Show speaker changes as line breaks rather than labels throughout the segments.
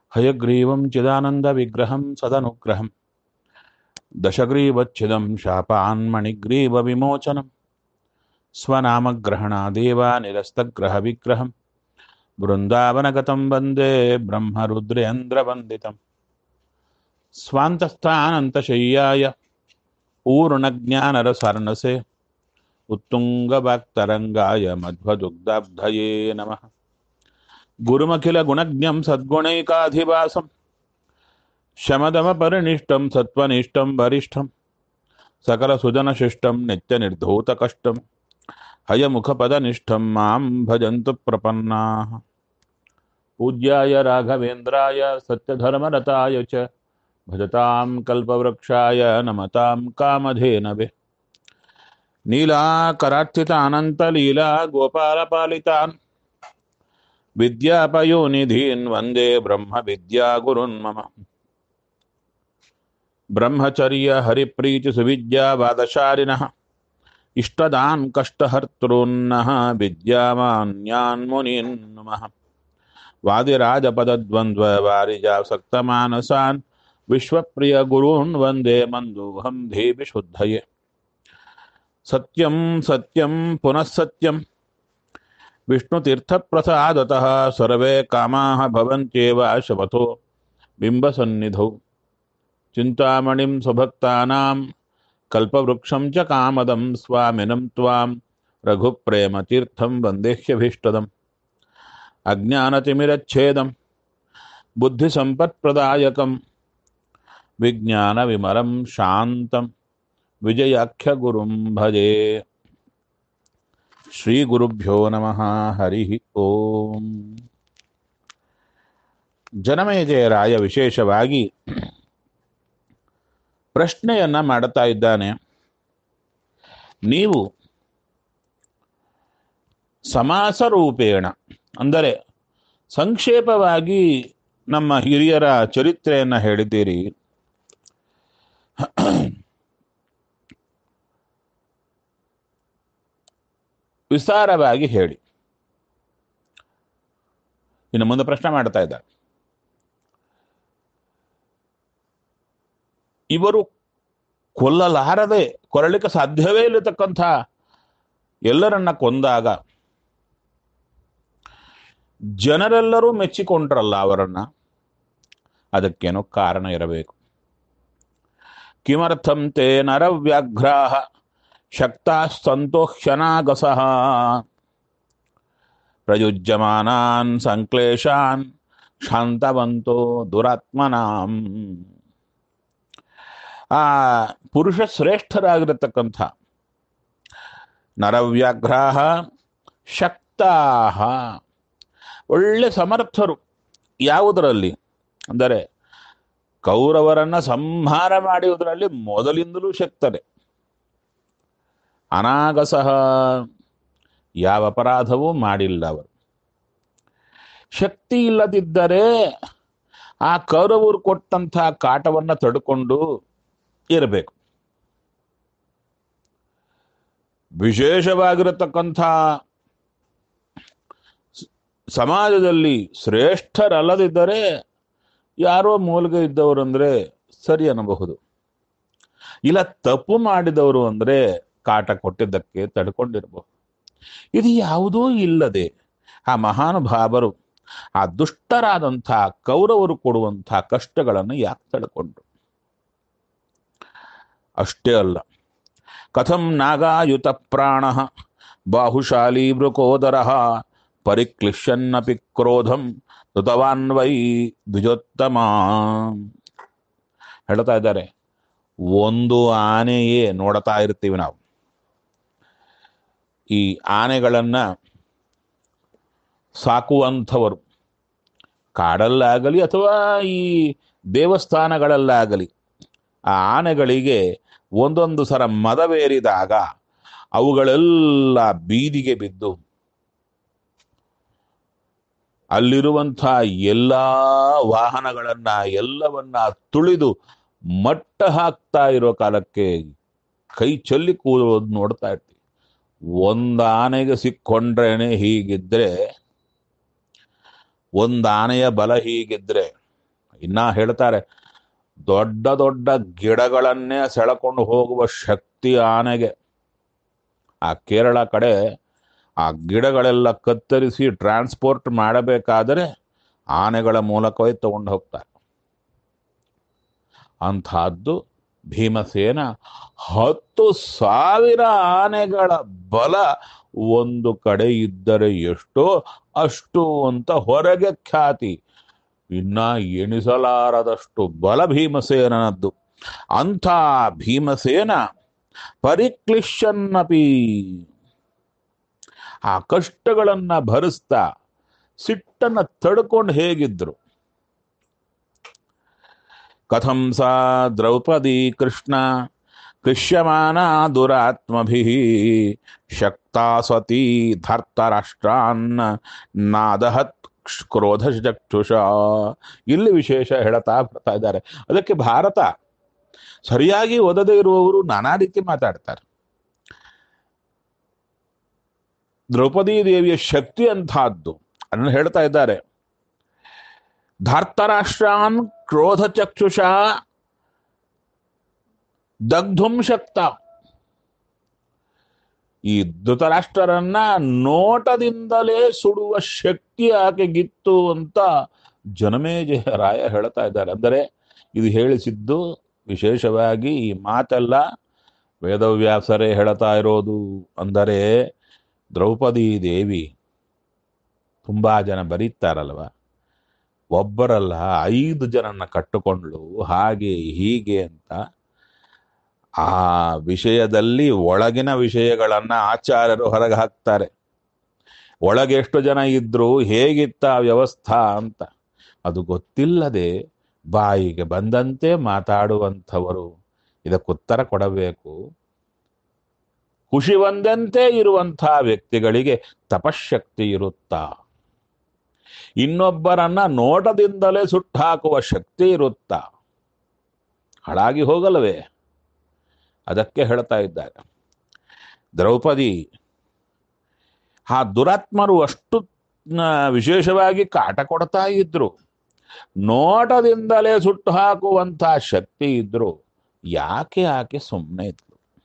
हयग्रीवं चिदानन्दविग्रहं सदनुग्रहं दशग्रीवच्छिदं शापान्मणिग्रीवविमोचनं स्वनामग्रहणादेव निरस्तग्रहविग्रहं वृन्दावनगतं वन्दे ब्रह्मरुद्रेन्द्रवन्दितं स्वान्तस्थानन्तशय्याय पूर्णज्ञानरसार्णसे उत्तुङ्गवाक्तरङ्गाय मध्वदुग्धाब्धये नमः गुरुमखिलगुणज्ञं सद्गुणैकाधिवासं शमदमपरिनिष्टं सत्त्वनिष्ठं वरिष्ठं सकलसुजनशिष्टं नित्यनिर्धूतकष्टं हयमुखपदनिष्ठं मां भजन्तु प्रपन्नाः पूज्याय राघवेन्द्राय सत्यधर्मरताय च भजतां कल्पवृक्षाय नमतां कामधेनवे नीलाकरार्चितानन्तलीला गोपालपालितान् विद्यापयोनिधीन् वन्दे ब्रह्मविद्यागुरुन् मम ब्रह्मचर्यहरिप्रीतिसुविद्यावादशालिनः इष्टदान् कष्टहर्तॄन्नः विद्यामान्यान् मुनीन् नमः वादिराजपदद्वन्द्ववारिजासक्तमानसान् विश्वप्रियगुरून् वन्दे मन्दोऽहं धीविशुद्धये सत्यं सत्यं पुनः सत्यं विष्णुतीर्थप्रसादतः सर्वे कामाः भवन्त्येव शपथो बिम्बसन्निधौ चिन्तामणिं स्वभक्तानां कल्पवृक्षं च कामदं स्वामिनं त्वां रघुप्रेमतीर्थं वन्देह्यभीष्टदम् अज्ञानतिमिरच्छेदं बुद्धिसम्पत्प्रदायकं विज्ञानविमलं शान्तं विजयाख्यगुरुं भजे ಶ್ರೀಗುರುಭ್ಯೋ ನಮಃ ಹರಿ ಓಂ ಜನಮೇಜಯರಾಯ ವಿಶೇಷವಾಗಿ ಪ್ರಶ್ನೆಯನ್ನ ಮಾಡುತ್ತಾ ಇದ್ದಾನೆ ನೀವು ಸಮಾಸ ರೂಪೇಣ ಅಂದರೆ ಸಂಕ್ಷೇಪವಾಗಿ ನಮ್ಮ ಹಿರಿಯರ ಚರಿತ್ರೆಯನ್ನ ಹೇಳಿದ್ದೀರಿ ವಿಸ್ತಾರವಾಗಿ ಹೇಳಿ ಇನ್ನು ಮುಂದೆ ಪ್ರಶ್ನೆ ಮಾಡ್ತಾ ಇದ್ದಾರೆ ಇವರು ಕೊಲ್ಲಲಾರದೆ ಕೊರಳಿಕ್ಕೆ ಸಾಧ್ಯವೇ ಇಲ್ಲತಕ್ಕಂಥ ಎಲ್ಲರನ್ನ ಕೊಂದಾಗ ಜನರೆಲ್ಲರೂ ಮೆಚ್ಚಿಕೊಂಡ್ರಲ್ಲ ಅವರನ್ನ ಅದಕ್ಕೇನೋ ಕಾರಣ ಇರಬೇಕು ಕಿಮರ್ಥಂ ತೇ ನರವ್ಯಾಘ್ರಾಹ ಶಕ್ತಾಸ್ತಂತೋಹ್ಯನಾಗಸಃ ಪ್ರಯುಜ್ಯಮಾನಾನ್ ಸಂಕ್ಲೇಶಾನ್ ಶಾಂತವಂತೋ ದುರಾತ್ಮನಾಂ ಆ ಪುರುಷ ಶ್ರೇಷ್ಠರಾಗಿರತಕ್ಕಂಥ ನರವ್ಯಾಘ್ರಾಹ ಶಕ್ತಾಹ ಒಳ್ಳೆ ಸಮರ್ಥರು ಯಾವುದರಲ್ಲಿ ಅಂದರೆ ಕೌರವರನ್ನ ಸಂಹಾರ ಮಾಡುವುದರಲ್ಲಿ ಮೊದಲಿಂದಲೂ ಶಕ್ತರೆ ಅನಾಗಸಹ ಯಾವ ಅಪರಾಧವೂ ಮಾಡಿಲ್ಲ ಅವರು ಶಕ್ತಿ ಇಲ್ಲದಿದ್ದರೆ ಆ ಕೌರವರು ಕೊಟ್ಟಂಥ ಕಾಟವನ್ನ ತಡ್ಕೊಂಡು ಇರಬೇಕು ವಿಶೇಷವಾಗಿರತಕ್ಕಂಥ ಸಮಾಜದಲ್ಲಿ ಶ್ರೇಷ್ಠರಲ್ಲದಿದ್ದರೆ ಯಾರೋ ಮೂಲಿಗೆ ಇದ್ದವರು ಅಂದ್ರೆ ಸರಿ ಅನ್ನಬಹುದು ಇಲ್ಲ ತಪ್ಪು ಮಾಡಿದವರು ಅಂದ್ರೆ ಕಾಟ ಕೊಟ್ಟಿದ್ದಕ್ಕೆ ತಡ್ಕೊಂಡಿರಬಹುದು ಇದು ಯಾವುದೂ ಇಲ್ಲದೆ ಆ ಮಹಾನುಭಾವರು ಆ ದುಷ್ಟರಾದಂಥ ಕೌರವರು ಕೊಡುವಂಥ ಕಷ್ಟಗಳನ್ನು ಯಾಕೆ ತಡ್ಕೊಂಡ್ರು ಅಷ್ಟೇ ಅಲ್ಲ ಕಥಂ ನಾಗಾಯುತ ಪ್ರಾಣ ಬಾಹುಶಾಲಿ ವೃಕೋದರ ಪರಿಕ್ಲಿಶ್ಯನ್ನಪಿ ಕ್ರೋಧಂ ಋತವಾನ್ವೈ ದ್ವಿಜೋತ್ತಮ ಹೇಳ್ತಾ ಇದ್ದಾರೆ ಒಂದು ಆನೆಯೇ ನೋಡ್ತಾ ಇರ್ತೀವಿ ನಾವು ಈ ಆನೆಗಳನ್ನ ಸಾಕುವಂಥವರು ಕಾಡಲ್ಲಾಗಲಿ ಅಥವಾ ಈ ದೇವಸ್ಥಾನಗಳಲ್ಲಾಗಲಿ ಆ ಆನೆಗಳಿಗೆ ಒಂದೊಂದು ಸಲ ಮದವೇರಿದಾಗ ಅವುಗಳೆಲ್ಲ ಬೀದಿಗೆ ಬಿದ್ದು ಅಲ್ಲಿರುವಂಥ ಎಲ್ಲ ವಾಹನಗಳನ್ನ ಎಲ್ಲವನ್ನ ತುಳಿದು ಮಟ್ಟ ಹಾಕ್ತಾ ಇರೋ ಕಾಲಕ್ಕೆ ಕೈ ಚೆಲ್ಲಿ ಕೂರೋದು ನೋಡ್ತಾ ಇರ್ತೀವಿ ಒಂದು ಆನೆಗೆ ಸಿಕ್ಕೊಂಡ್ರೇನೆ ಹೀಗಿದ್ರೆ ಒಂದು ಆನೆಯ ಬಲ ಹೀಗಿದ್ರೆ ಇನ್ನ ಹೇಳ್ತಾರೆ ದೊಡ್ಡ ದೊಡ್ಡ ಗಿಡಗಳನ್ನೇ ಸೆಳಕೊಂಡು ಹೋಗುವ ಶಕ್ತಿ ಆನೆಗೆ ಆ ಕೇರಳ ಕಡೆ ಆ ಗಿಡಗಳೆಲ್ಲ ಕತ್ತರಿಸಿ ಟ್ರಾನ್ಸ್ಪೋರ್ಟ್ ಮಾಡಬೇಕಾದರೆ ಆನೆಗಳ ಮೂಲಕವೇ ತಗೊಂಡು ಹೋಗ್ತಾರೆ ಅಂಥದ್ದು ಭೀಮಸೇನ ಹತ್ತು ಸಾವಿರ ಆನೆಗಳ ಬಲ ಒಂದು ಕಡೆ ಇದ್ದರೆ ಎಷ್ಟೋ ಅಷ್ಟು ಅಂತ ಹೊರಗೆ ಖ್ಯಾತಿ ಇನ್ನ ಎಣಿಸಲಾರದಷ್ಟು ಬಲ ಭೀಮಸೇನನದ್ದು ಅಂಥ ಭೀಮಸೇನ ಪರಿಕ್ಲಿಶನ್ನಪಿ ಆ ಕಷ್ಟಗಳನ್ನ ಭರಿಸ್ತಾ ಸಿಟ್ಟನ್ನ ತಡ್ಕೊಂಡು ಹೇಗಿದ್ರು ಕಥಂ ಸಾ ದ್ರೌಪದಿ ಕೃಷ್ಣ ಕೃಷ್ಯಮಾನ ದುರಾತ್ಮಭಿ ಶಕ್ತಾ ಸತಿ ಧರ್ತರಾಷ್ಟ್ರಾನ್ ನಾದಹತ್ ಕ್ರೋಧ ಚಕ್ಷುಷ ಇಲ್ಲಿ ವಿಶೇಷ ಹೇಳ್ತಾ ಬರ್ತಾ ಇದ್ದಾರೆ ಅದಕ್ಕೆ ಭಾರತ ಸರಿಯಾಗಿ ಓದದೇ ಇರುವವರು ನಾನಾ ರೀತಿ ಮಾತಾಡ್ತಾರೆ ದ್ರೌಪದಿ ದೇವಿಯ ಶಕ್ತಿ ಅಂತಹದ್ದು ಅದನ್ನು ಹೇಳ್ತಾ ಇದ್ದಾರೆ ಧಾರ್ತರಾಷ್ಟ್ರಾನ್ ಕ್ರೋಧ ಚಕ್ಷುಷ ದಗ್ಧುಂ ಶಕ್ತ ಈ ಧೃತರಾಷ್ಟ್ರರನ್ನ ನೋಟದಿಂದಲೇ ಸುಡುವ ಶಕ್ತಿ ಆಕೆಗಿತ್ತು ಅಂತ ಜನಮೇಜಯ ರಾಯ ಹೇಳ್ತಾ ಇದ್ದಾರೆ ಅಂದರೆ ಇದು ಹೇಳಿಸಿದ್ದು ವಿಶೇಷವಾಗಿ ಈ ಮಾತೆಲ್ಲ ವೇದವ್ಯಾಸರೇ ಹೇಳ್ತಾ ಇರೋದು ಅಂದರೆ ದ್ರೌಪದಿ ದೇವಿ ತುಂಬಾ ಜನ ಬರೀತಾರಲ್ವ ಒಬ್ಬರಲ್ಲ ಐದು ಜನನ್ನ ಕಟ್ಟುಕೊಂಡ್ಳು ಹಾಗೆ ಹೀಗೆ ಅಂತ ಆ ವಿಷಯದಲ್ಲಿ ಒಳಗಿನ ವಿಷಯಗಳನ್ನ ಆಚಾರ್ಯರು ಹೊರಗೆ ಹಾಕ್ತಾರೆ ಒಳಗೆ ಎಷ್ಟು ಜನ ಇದ್ರು ಹೇಗಿತ್ತ ಆ ವ್ಯವಸ್ಥಾ ಅಂತ ಅದು ಗೊತ್ತಿಲ್ಲದೆ ಬಾಯಿಗೆ ಬಂದಂತೆ ಮಾತಾಡುವಂಥವರು ಇದಕ್ಕುತ್ತರ ಕೊಡಬೇಕು ಖುಷಿ ಬಂದಂತೆ ಇರುವಂತಹ ವ್ಯಕ್ತಿಗಳಿಗೆ ತಪಶಕ್ತಿ ಇರುತ್ತಾ ಇನ್ನೊಬ್ಬರನ್ನ ನೋಟದಿಂದಲೇ ಸುಟ್ಟಾಕುವ ಶಕ್ತಿ ಇರುತ್ತಾ ಹಾಳಾಗಿ ಹೋಗಲ್ವೇ ಅದಕ್ಕೆ ಹೇಳ್ತಾ ಇದ್ದಾರೆ ದ್ರೌಪದಿ ಆ ದುರಾತ್ಮರು ಅಷ್ಟು ಆ, ವಿಶೇಷವಾಗಿ ಕಾಟ ಕೊಡ್ತಾ ಇದ್ರು ನೋಟದಿಂದಲೇ ಸುಟ್ಟು ಹಾಕುವಂತಹ ಶಕ್ತಿ ಇದ್ರು ಯಾಕೆ ಆಕೆ ಸುಮ್ಮನೆ ಇದ್ಲು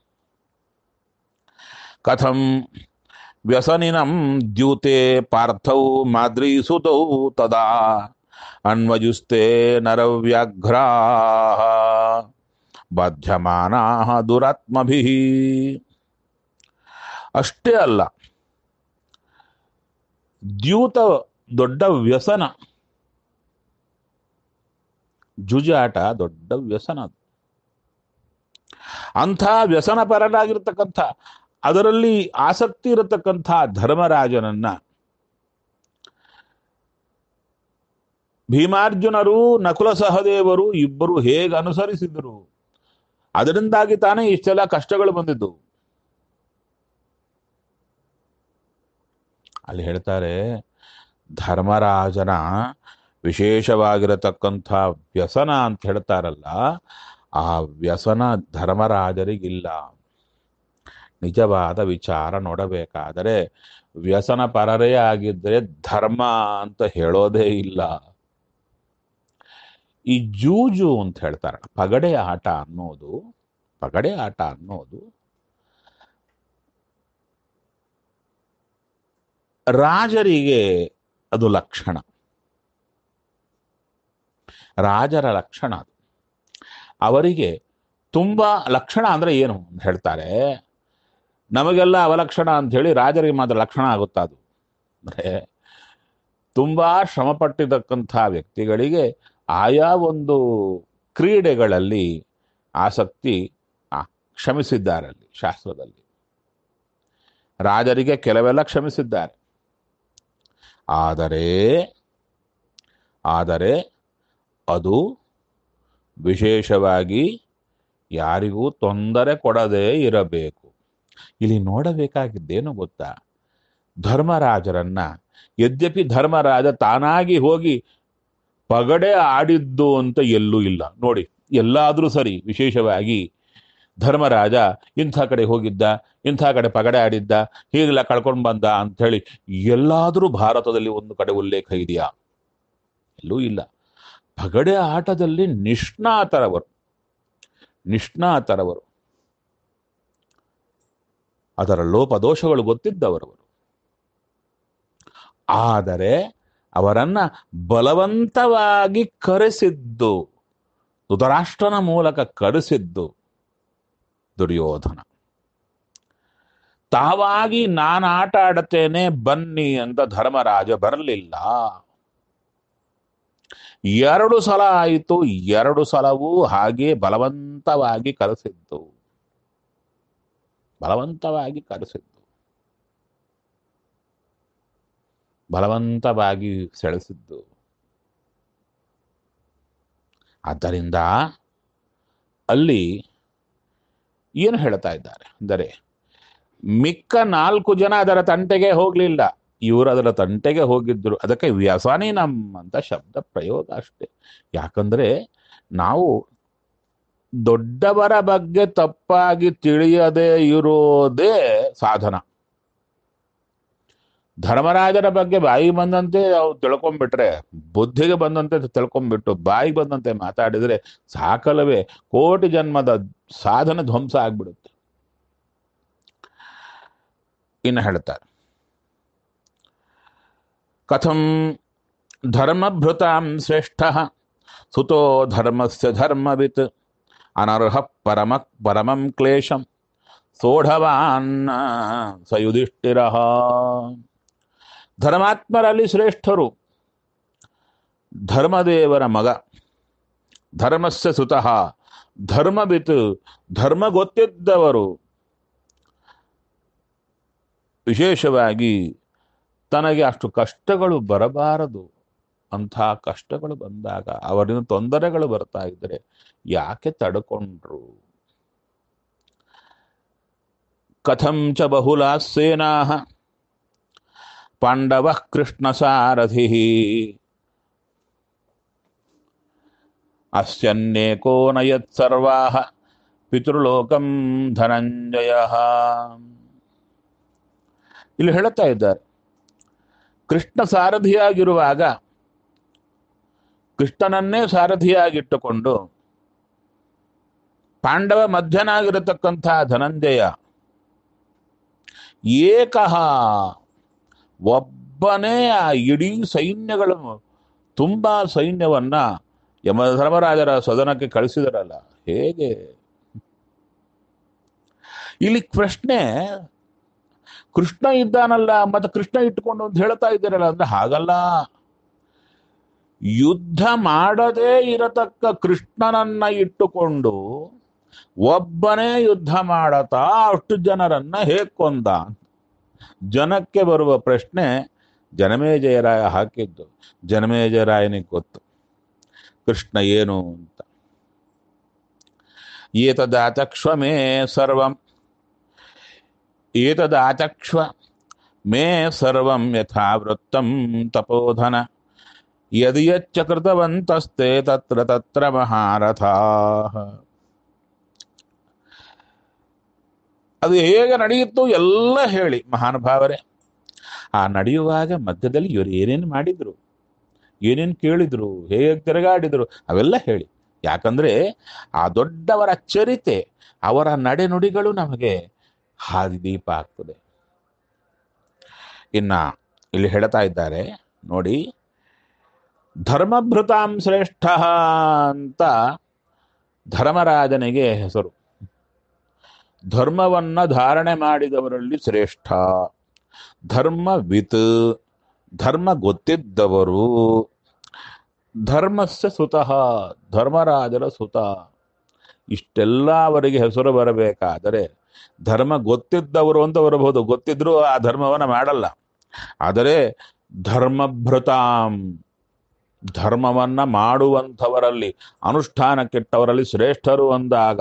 ಕಥಂ ವ್ಯಸನಿನಂ ದ್ಯೂತೆ ಪಾರ್ಥೌ ಮಾದ್ರೀಸುತೌ ತದಾ ಅನ್ವಜುಸ್ತೆ ನರವ್ಯಾಘ್ರಾ ಬಾಧ್ಯಮಾನಾ ದುರಾತ್ಮಭಿ ಅಷ್ಟೇ ಅಲ್ಲ ದ್ಯೂತ ದೊಡ್ಡ ವ್ಯಸನ ಜುಜಾಟ ದೊಡ್ಡ ವ್ಯಸನ ಅದು ಅಂಥ ವ್ಯಸನ ಪರನಾಗಿರ್ತಕ್ಕಂಥ ಅದರಲ್ಲಿ ಆಸಕ್ತಿ ಇರತಕ್ಕಂಥ ಧರ್ಮರಾಜನನ್ನ ಭೀಮಾರ್ಜುನರು ನಕುಲ ಸಹದೇವರು ಇಬ್ಬರು ಹೇಗೆ ಅನುಸರಿಸಿದರು ಅದರಿಂದಾಗಿ ತಾನೇ ಇಷ್ಟೆಲ್ಲ ಕಷ್ಟಗಳು ಬಂದಿದ್ದು ಅಲ್ಲಿ ಹೇಳ್ತಾರೆ ಧರ್ಮರಾಜನ ವಿಶೇಷವಾಗಿರತಕ್ಕಂಥ ವ್ಯಸನ ಅಂತ ಹೇಳ್ತಾರಲ್ಲ ಆ ವ್ಯಸನ ಧರ್ಮರಾಜರಿಗಿಲ್ಲ ನಿಜವಾದ ವಿಚಾರ ನೋಡಬೇಕಾದರೆ ವ್ಯಸನ ಪರರೇ ಆಗಿದ್ರೆ ಧರ್ಮ ಅಂತ ಹೇಳೋದೇ ಇಲ್ಲ ಈ ಜೂಜು ಅಂತ ಹೇಳ್ತಾರೆ ಪಗಡೆ ಆಟ ಅನ್ನೋದು ಪಗಡೆ ಆಟ ಅನ್ನೋದು ರಾಜರಿಗೆ ಅದು ಲಕ್ಷಣ ರಾಜರ ಲಕ್ಷಣ ಅದು ಅವರಿಗೆ ತುಂಬಾ ಲಕ್ಷಣ ಅಂದ್ರೆ ಏನು ಅಂತ ಹೇಳ್ತಾರೆ ನಮಗೆಲ್ಲ ಅವಲಕ್ಷಣ ಅಂತ ಹೇಳಿ ರಾಜರಿಗೆ ಮಾತ್ರ ಲಕ್ಷಣ ಆಗುತ್ತಾ ಅದು ಅಂದ್ರೆ ತುಂಬಾ ಶ್ರಮಪಟ್ಟಿರ್ತಕ್ಕಂಥ ವ್ಯಕ್ತಿಗಳಿಗೆ ಆಯಾ ಒಂದು ಕ್ರೀಡೆಗಳಲ್ಲಿ ಆಸಕ್ತಿ ಆ, ಕ್ಷಮಿಸಿದ್ದಾರೆ ಅಲ್ಲಿ ಶಾಸ್ತ್ರದಲ್ಲಿ ರಾಜರಿಗೆ ಕೆಲವೆಲ್ಲ ಕ್ಷಮಿಸಿದ್ದಾರೆ ಆದರೆ ಆದರೆ ಅದು ವಿಶೇಷವಾಗಿ ಯಾರಿಗೂ ತೊಂದರೆ ಕೊಡದೇ ಇರಬೇಕು ಇಲ್ಲಿ ನೋಡಬೇಕಾಗಿದ್ದೇನು ಗೊತ್ತಾ ಧರ್ಮರಾಜರನ್ನ ಯದ್ಯಪಿ ಧರ್ಮರಾಜ ತಾನಾಗಿ ಹೋಗಿ ಪಗಡೆ ಆಡಿದ್ದು ಅಂತ ಎಲ್ಲೂ ಇಲ್ಲ ನೋಡಿ ಎಲ್ಲಾದ್ರೂ ಸರಿ ವಿಶೇಷವಾಗಿ ಧರ್ಮರಾಜ ಇಂಥ ಕಡೆ ಹೋಗಿದ್ದ ಇಂಥ ಕಡೆ ಪಗಡೆ ಆಡಿದ್ದ ಹೀಗೆಲ್ಲ ಕಳ್ಕೊಂಡು ಬಂದ ಅಂತ ಹೇಳಿ ಎಲ್ಲಾದ್ರೂ ಭಾರತದಲ್ಲಿ ಒಂದು ಕಡೆ ಉಲ್ಲೇಖ ಇದೆಯಾ ಎಲ್ಲೂ ಇಲ್ಲ ಪಗಡೆ ಆಟದಲ್ಲಿ ನಿಷ್ಣಾತರವರು ನಿಷ್ಣಾತರವರು ಅದರ ಲೋಪದೋಷಗಳು ಗೊತ್ತಿದ್ದವರವರು ಆದರೆ ಅವರನ್ನ ಬಲವಂತವಾಗಿ ಕರೆಸಿದ್ದು ಧೃತರಾಷ್ಟ್ರನ ಮೂಲಕ ಕರೆಸಿದ್ದು ದುರ್ಯೋಧನ ತಾವಾಗಿ ನಾನು ಆಟ ಆಡುತ್ತೇನೆ ಬನ್ನಿ ಅಂತ ಧರ್ಮರಾಜ ಬರಲಿಲ್ಲ ಎರಡು ಸಲ ಆಯಿತು ಎರಡು ಸಲವೂ ಹಾಗೆ ಬಲವಂತವಾಗಿ ಕರೆಸಿದ್ದು ಬಲವಂತವಾಗಿ ಕರೆಸಿದ್ದು ಬಲವಂತವಾಗಿ ಸೆಳೆಸಿದ್ದು ಆದ್ದರಿಂದ ಅಲ್ಲಿ ಏನು ಹೇಳ್ತಾ ಇದ್ದಾರೆ ಅಂದರೆ ಮಿಕ್ಕ ನಾಲ್ಕು ಜನ ಅದರ ತಂಟೆಗೆ ಹೋಗಲಿಲ್ಲ ಇವರು ಅದರ ತಂಟೆಗೆ ಹೋಗಿದ್ರು ಅದಕ್ಕೆ ವ್ಯಸನಿ ನಮ್ಮ ಅಂತ ಶಬ್ದ ಪ್ರಯೋಗ ಅಷ್ಟೇ ಯಾಕಂದ್ರೆ ನಾವು ದೊಡ್ಡವರ ಬಗ್ಗೆ ತಪ್ಪಾಗಿ ತಿಳಿಯದೇ ಇರೋದೇ ಸಾಧನ ಧರ್ಮರಾಜರ ಬಗ್ಗೆ ಬಾಯಿ ಬಂದಂತೆ ಅವು ತಿಳ್ಕೊಂಡ್ಬಿಟ್ರೆ ಬುದ್ಧಿಗೆ ಬಂದಂತೆ ತಿಳ್ಕೊಂಡ್ಬಿಟ್ಟು ಬಾಯಿ ಬಂದಂತೆ ಮಾತಾಡಿದ್ರೆ ಸಾಕಲವೇ ಕೋಟಿ ಜನ್ಮದ ಸಾಧನ ಧ್ವಂಸ ಆಗ್ಬಿಡುತ್ತೆ ಇನ್ನು ಹೇಳ್ತಾರೆ ಕಥಂ ಧರ್ಮಭೃತಾಂ ಶ್ರೇಷ್ಠ ಸುತೋ ಧರ್ಮಸ್ಯ ಧರ್ಮವಿತ್ ಅನರ್ಹ ಪರಮ ಪರಮಂ ಕ್ಲೇಶಂ ಸೋಢವಾನ್ ಸಯುಧಿಷ್ಠಿರ ಧರ್ಮಾತ್ಮರಲ್ಲಿ ಶ್ರೇಷ್ಠರು ಧರ್ಮದೇವರ ಮಗ ಧರ್ಮಸ್ಯ ಸುತಃ ಧರ್ಮವಿತ್ ಧರ್ಮ ಗೊತ್ತಿದ್ದವರು ವಿಶೇಷವಾಗಿ ತನಗೆ ಅಷ್ಟು ಕಷ್ಟಗಳು ಬರಬಾರದು ಅಂಥ ಕಷ್ಟಗಳು ಬಂದಾಗ ಅವರಿಂದ ತೊಂದರೆಗಳು ಬರ್ತಾ ಇದ್ರೆ ಯಾಕೆ ತಡ್ಕೊಂಡ್ರು ಕಥಂ ಚ ಬಹುಲಾ ಸೇನಾ ಪಾಂಡವ ಕೃಷ್ಣ ಸಾರಥಿ ಅಸ್ಯನ್ನೇಕೋ ನಯತ್ ಸರ್ವಾ ಪಿತೃಲೋಕಂ ಧನಂಜಯ ಇಲ್ಲಿ ಹೇಳುತ್ತಾ ಇದ್ದಾರೆ ಕೃಷ್ಣ ಸಾರಥಿಯಾಗಿರುವಾಗ ಕೃಷ್ಣನನ್ನೇ ಸಾರಥಿಯಾಗಿಟ್ಟುಕೊಂಡು ಪಾಂಡವ ಮಧ್ಯನಾಗಿರತಕ್ಕಂಥ ಧನಂಜಯ ಏಕಃ ಒಬ್ಬನೇ ಆ ಇಡೀ ಸೈನ್ಯಗಳು ತುಂಬಾ ಸೈನ್ಯವನ್ನ ಯಮಧರ್ಮರಾಜರ ಸದನಕ್ಕೆ ಕಳಿಸಿದರಲ್ಲ ಹೇಗೆ ಇಲ್ಲಿ ಪ್ರಶ್ನೆ ಕೃಷ್ಣ ಇದ್ದಾನಲ್ಲ ಮತ್ತೆ ಕೃಷ್ಣ ಇಟ್ಟುಕೊಂಡು ಅಂತ ಹೇಳ್ತಾ ಇದ್ದೀರಲ್ಲ ಅಂದ್ರೆ ಹಾಗಲ್ಲ ಯುದ್ಧ ಮಾಡದೇ ಇರತಕ್ಕ ಕೃಷ್ಣನನ್ನ ಇಟ್ಟುಕೊಂಡು ಒಬ್ಬನೇ ಯುದ್ಧ ಮಾಡತಾ ಅಷ್ಟು ಜನರನ್ನ ಹೇಗ್ ಕೊಂದ ಜನಕ್ಕೆ ಬರುವ ಪ್ರಶ್ನೆ ಜನಮೇಜಯರಾಯ ಹಾಕಿದ್ದು ಜನಮೇಜಯರಾಯನಿಗೆ ಗೊತ್ತು ಕೃಷ್ಣ ಏನು ಅಂತ ಏತದಾಚಕ್ಷ್ವ ಮೇ ಸರ್ವಂ ಏತದಾಚಕ್ಷ್ವ ಮೇ ಸರ್ವಂ ಯಥಾವೃತ್ತಂ ತಪೋಧನ ಯದಿ ಯಚ್ಚ ಕೃತವಂತಸ್ತೆ ತತ್ರ ತತ್ರ ಮಹಾರಥಾ ಅದು ಹೇಗೆ ನಡೆಯಿತು ಎಲ್ಲ ಹೇಳಿ ಮಹಾನುಭಾವರೇ ಆ ನಡೆಯುವಾಗ ಮಧ್ಯದಲ್ಲಿ ಇವರು ಏನೇನು ಮಾಡಿದ್ರು ಏನೇನು ಕೇಳಿದ್ರು ಹೇಗೆ ತಿರುಗಾಡಿದ್ರು ಅವೆಲ್ಲ ಹೇಳಿ ಯಾಕಂದ್ರೆ ಆ ದೊಡ್ಡವರ ಚರಿತೆ ಅವರ ನಡೆನುಡಿಗಳು ನಮಗೆ ಹಾದಿದೀಪ ಆಗ್ತದೆ ಇನ್ನ ಇಲ್ಲಿ ಹೇಳ್ತಾ ಇದ್ದಾರೆ ನೋಡಿ ಧರ್ಮಭೃತಾಂ ಶ್ರೇಷ್ಠ ಅಂತ ಧರ್ಮರಾಜನಿಗೆ ಹೆಸರು ಧರ್ಮವನ್ನ ಧಾರಣೆ ಮಾಡಿದವರಲ್ಲಿ ಶ್ರೇಷ್ಠ ಧರ್ಮವಿತ್ ಧರ್ಮ ಗೊತ್ತಿದ್ದವರು ಧರ್ಮಸ್ಯ ಸುತಃ ಧರ್ಮರಾಜರ ಸುತ ಇಷ್ಟೆಲ್ಲ ಅವರಿಗೆ ಹೆಸರು ಬರಬೇಕಾದರೆ ಧರ್ಮ ಗೊತ್ತಿದ್ದವರು ಅಂತ ಬರಬಹುದು ಗೊತ್ತಿದ್ರು ಆ ಧರ್ಮವನ್ನ ಮಾಡಲ್ಲ ಆದರೆ ಧರ್ಮಭೃತಾಂ ಧರ್ಮವನ್ನ ಮಾಡುವಂಥವರಲ್ಲಿ ಅನುಷ್ಠಾನಕ್ಕಿಟ್ಟವರಲ್ಲಿ ಶ್ರೇಷ್ಠರು ಅಂದಾಗ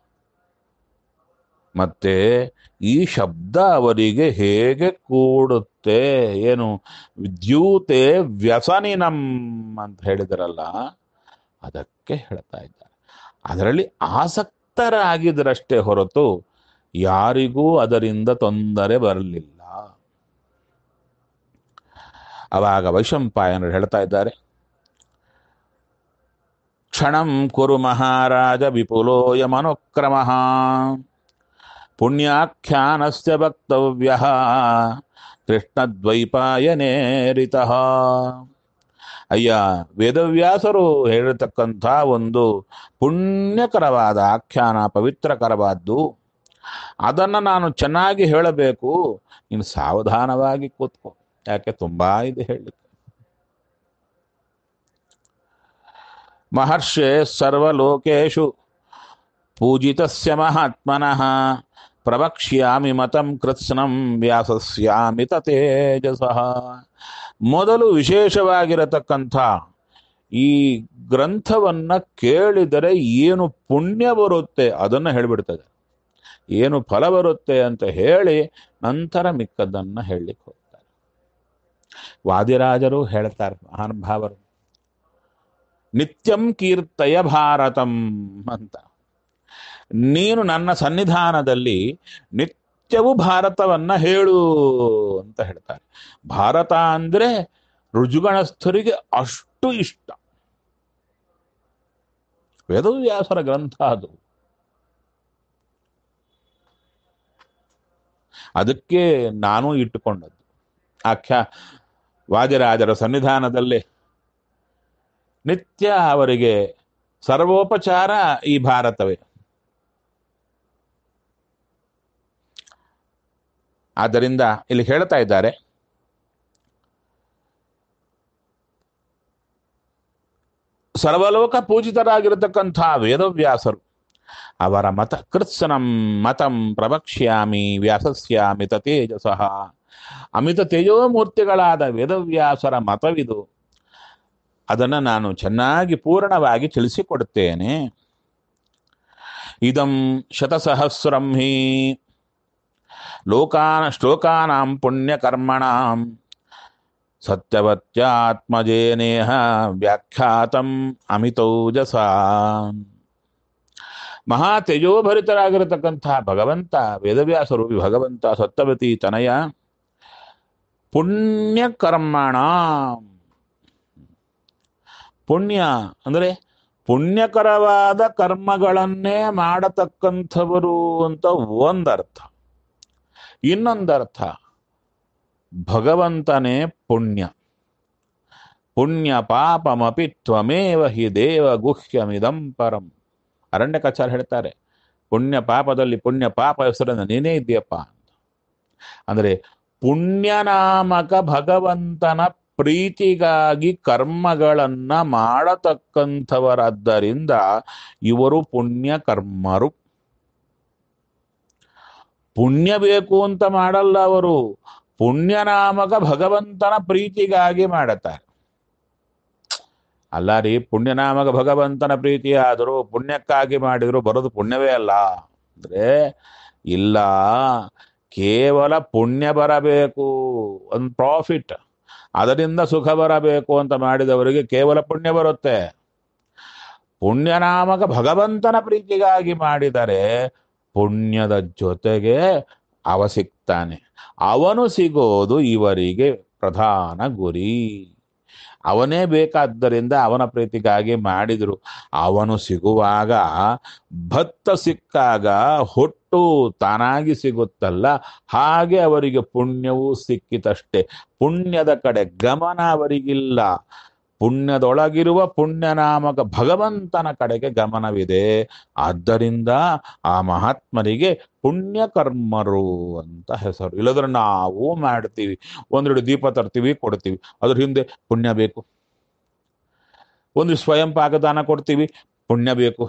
ಮತ್ತೆ ಈ ಶಬ್ದ ಅವರಿಗೆ ಹೇಗೆ ಕೂಡುತ್ತೆ ಏನು ದ್ಯೂತೆ ವ್ಯಸನಿನಂ ಅಂತ ಹೇಳಿದರಲ್ಲ ಅದಕ್ಕೆ ಹೇಳ್ತಾ ಇದ್ದಾರೆ ಅದರಲ್ಲಿ ಆಸಕ್ತರಾಗಿದ್ದರಷ್ಟೇ ಹೊರತು ಯಾರಿಗೂ ಅದರಿಂದ ತೊಂದರೆ ಬರಲಿಲ್ಲ ಅವಾಗ ವೈಶಂಪಾಯನರು ಹೇಳ್ತಾ ಇದ್ದಾರೆ ಕ್ಷಣಂ ಕುರು ಮಹಾರಾಜ ವಿಪುಲೋಯಮನುಕ್ರಮ ಪುಣ್ಯಾಖ್ಯಾನಸ್ಯ ವಕ್ತವ್ಯ ಕೃಷ್ಣದ್ವೈಪಾಯನೇರಿತಃ ಅಯ್ಯ ವೇದವ್ಯಾಸರು ಹೇಳಿರ್ತಕ್ಕಂಥ ಒಂದು ಪುಣ್ಯಕರವಾದ ಆಖ್ಯಾನ ಪವಿತ್ರಕರವಾದ್ದು ಅದನ್ನು ನಾನು ಚೆನ್ನಾಗಿ ಹೇಳಬೇಕು ನೀನು ಸಾವಧಾನವಾಗಿ ಕೂತ್ಕೋ ಯಾಕೆ ತುಂಬಾ ಇದೆ ಹೇಳಲಿಕ್ಕೆ ಮಹರ್ಷೆ ಸರ್ವಲೋಕೇಶು ಪೂಜಿತಸ್ಯ ಮಹಾತ್ಮನಃ ಪ್ರವಕ್ಷ್ಯಾಮಿ ಮತಂ ಕೃತ್ಸ್ನಂ ವ್ಯಾಸಸ್ಯಾಮಿ ತೇಜಸಃ ಮೊದಲು ವಿಶೇಷವಾಗಿರತಕ್ಕಂಥ ಈ ಗ್ರಂಥವನ್ನ ಕೇಳಿದರೆ ಏನು ಪುಣ್ಯ ಬರುತ್ತೆ ಅದನ್ನು ಹೇಳಿಬಿಡ್ತದೆ ಏನು ಫಲ ಬರುತ್ತೆ ಅಂತ ಹೇಳಿ ನಂತರ ಮಿಕ್ಕದ್ದನ್ನ ಹೇಳಲಿಕ್ಕೆ ಹೋಗ್ತಾರೆ ವಾದಿರಾಜರು ಹೇಳ್ತಾರೆ ಮಹಾನುಭಾವರು ನಿತ್ಯಂ ಕೀರ್ತಯ ಭಾರತಂ ಅಂತ ನೀನು ನನ್ನ ಸನ್ನಿಧಾನದಲ್ಲಿ ನಿತ್ಯವೂ ಭಾರತವನ್ನ ಹೇಳು ಅಂತ ಹೇಳ್ತಾರೆ ಭಾರತ ಅಂದ್ರೆ ರುಜುಗಣಸ್ಥರಿಗೆ ಅಷ್ಟು ಇಷ್ಟ ವೇದವ್ಯಾಸರ ಗ್ರಂಥ ಅದು ಅದಕ್ಕೆ ನಾನು ಇಟ್ಟುಕೊಂಡದ್ದು ಆಖ್ಯಾ ವಾದಿರಾಜರ ಸನ್ನಿಧಾನದಲ್ಲಿ ನಿತ್ಯ ಅವರಿಗೆ ಸರ್ವೋಪಚಾರ ಈ ಭಾರತವೇ ಆದ್ದರಿಂದ ಇಲ್ಲಿ ಹೇಳ್ತಾ ಇದ್ದಾರೆ ಸರ್ವಲೋಕ ಪೂಜಿತರಾಗಿರತಕ್ಕಂಥ ವೇದವ್ಯಾಸರು ಅವರ ಮತ ಕೃತ್ಸನಂ ಮತಂ ಪ್ರವಕ್ಷ್ಯಾಮಿ ವ್ಯಾಸಸ್ಯಾಮಿ ತೇಜಸಃ ಅಮಿತ ತೇಜೋಮೂರ್ತಿಗಳಾದ ವೇದವ್ಯಾಸರ ಮತವಿದು ಅದನ್ನು ನಾನು ಚೆನ್ನಾಗಿ ಪೂರ್ಣವಾಗಿ ತಿಳಿಸಿಕೊಡುತ್ತೇನೆ ಇದಂ ಶತಸಹಸ್ರಂ ಹಿ ಲೋಕಾನ ಶ್ಲೋಕಾನಾಂ ಪುಣ್ಯಕರ್ಮಣಾಂ ಸತ್ಯವತ್ಯಾತ್ಮಜೇನೇಹ ವ್ಯಾಖ್ಯಾತಂ ಅಮಿತೌಜಸ ಮಹಾ ತೇಜೋಭರಿತರಾಗಿರತಕ್ಕಂಥ ಭಗವಂತ ವೇದವ್ಯಾಸರು ಭಗವಂತ ಸತ್ಯವತಿ ತನಯ ಪುಣ್ಯಕರ್ಮಣ ಪುಣ್ಯ ಅಂದರೆ ಪುಣ್ಯಕರವಾದ ಕರ್ಮಗಳನ್ನೇ ಮಾಡತಕ್ಕಂಥವರು ಅಂತ ಒಂದರ್ಥ ಇನ್ನೊಂದರ್ಥ ಭಗವಂತನೇ ಪುಣ್ಯ ಪುಣ್ಯ ಪಾಪಮಪಿ ತ್ವಮೇವ ಹಿ ದೇವ ಗುಹ್ಯಮಿದಂ ಪರಂ ಅರಣ್ಯಕಾಚಾರ್ಯ ಹೇಳ್ತಾರೆ ಪುಣ್ಯ ಪಾಪದಲ್ಲಿ ಪುಣ್ಯ ಪಾಪ ಹೆಸರನ್ನು ನೀನೇ ಇದೆಯಪ್ಪ ಅಂತ ಅಂದರೆ ಪುಣ್ಯನಾಮಕ ಭಗವಂತನ ಪ್ರೀತಿಗಾಗಿ ಕರ್ಮಗಳನ್ನ ಮಾಡತಕ್ಕಂಥವರಾದ್ದರಿಂದ ಇವರು ಪುಣ್ಯ ಕರ್ಮರು ಪುಣ್ಯ ಬೇಕು ಅಂತ ಮಾಡಲ್ಲ ಅವರು ಪುಣ್ಯನಾಮಕ ಭಗವಂತನ ಪ್ರೀತಿಗಾಗಿ ಮಾಡುತ್ತಾರೆ ಅಲ್ಲ ರೀ ಪುಣ್ಯನಾಮಕ ಭಗವಂತನ ಪ್ರೀತಿ ಆದರೂ ಪುಣ್ಯಕ್ಕಾಗಿ ಮಾಡಿದ್ರು ಬರೋದು ಪುಣ್ಯವೇ ಅಲ್ಲ ಅಂದ್ರೆ ಇಲ್ಲ ಕೇವಲ ಪುಣ್ಯ ಬರಬೇಕು ಒಂದು ಪ್ರಾಫಿಟ್ ಅದರಿಂದ ಸುಖ ಬರಬೇಕು ಅಂತ ಮಾಡಿದವರಿಗೆ ಕೇವಲ ಪುಣ್ಯ ಬರುತ್ತೆ ಪುಣ್ಯನಾಮಕ ಭಗವಂತನ ಪ್ರೀತಿಗಾಗಿ ಮಾಡಿದರೆ ಪುಣ್ಯದ ಜೊತೆಗೆ ಅವ ಸಿಗ್ತಾನೆ ಅವನು ಸಿಗೋದು ಇವರಿಗೆ ಪ್ರಧಾನ ಗುರಿ ಅವನೇ ಬೇಕಾದ್ದರಿಂದ ಅವನ ಪ್ರೀತಿಗಾಗಿ ಮಾಡಿದ್ರು ಅವನು ಸಿಗುವಾಗ ಭತ್ತ ಸಿಕ್ಕಾಗ ಹೊಟ್ಟು ತಾನಾಗಿ ಸಿಗುತ್ತಲ್ಲ ಹಾಗೆ ಅವರಿಗೆ ಪುಣ್ಯವೂ ಸಿಕ್ಕಿತಷ್ಟೇ ಪುಣ್ಯದ ಕಡೆ ಗಮನ ಅವರಿಗಿಲ್ಲ ಪುಣ್ಯದೊಳಗಿರುವ ಪುಣ್ಯನಾಮಕ ಭಗವಂತನ ಕಡೆಗೆ ಗಮನವಿದೆ ಆದ್ದರಿಂದ ಆ ಮಹಾತ್ಮರಿಗೆ ಪುಣ್ಯಕರ್ಮರು ಅಂತ ಹೆಸರು ಇಲ್ಲದ್ರೆ ನಾವು ಮಾಡ್ತೀವಿ ಒಂದೆರಡು ದೀಪ ತರ್ತೀವಿ ಕೊಡ್ತೀವಿ ಅದ್ರ ಹಿಂದೆ ಪುಣ್ಯ ಬೇಕು ಒಂದು ಸ್ವಯಂ ಪಾಕದಾನ ಕೊಡ್ತೀವಿ ಪುಣ್ಯ ಬೇಕು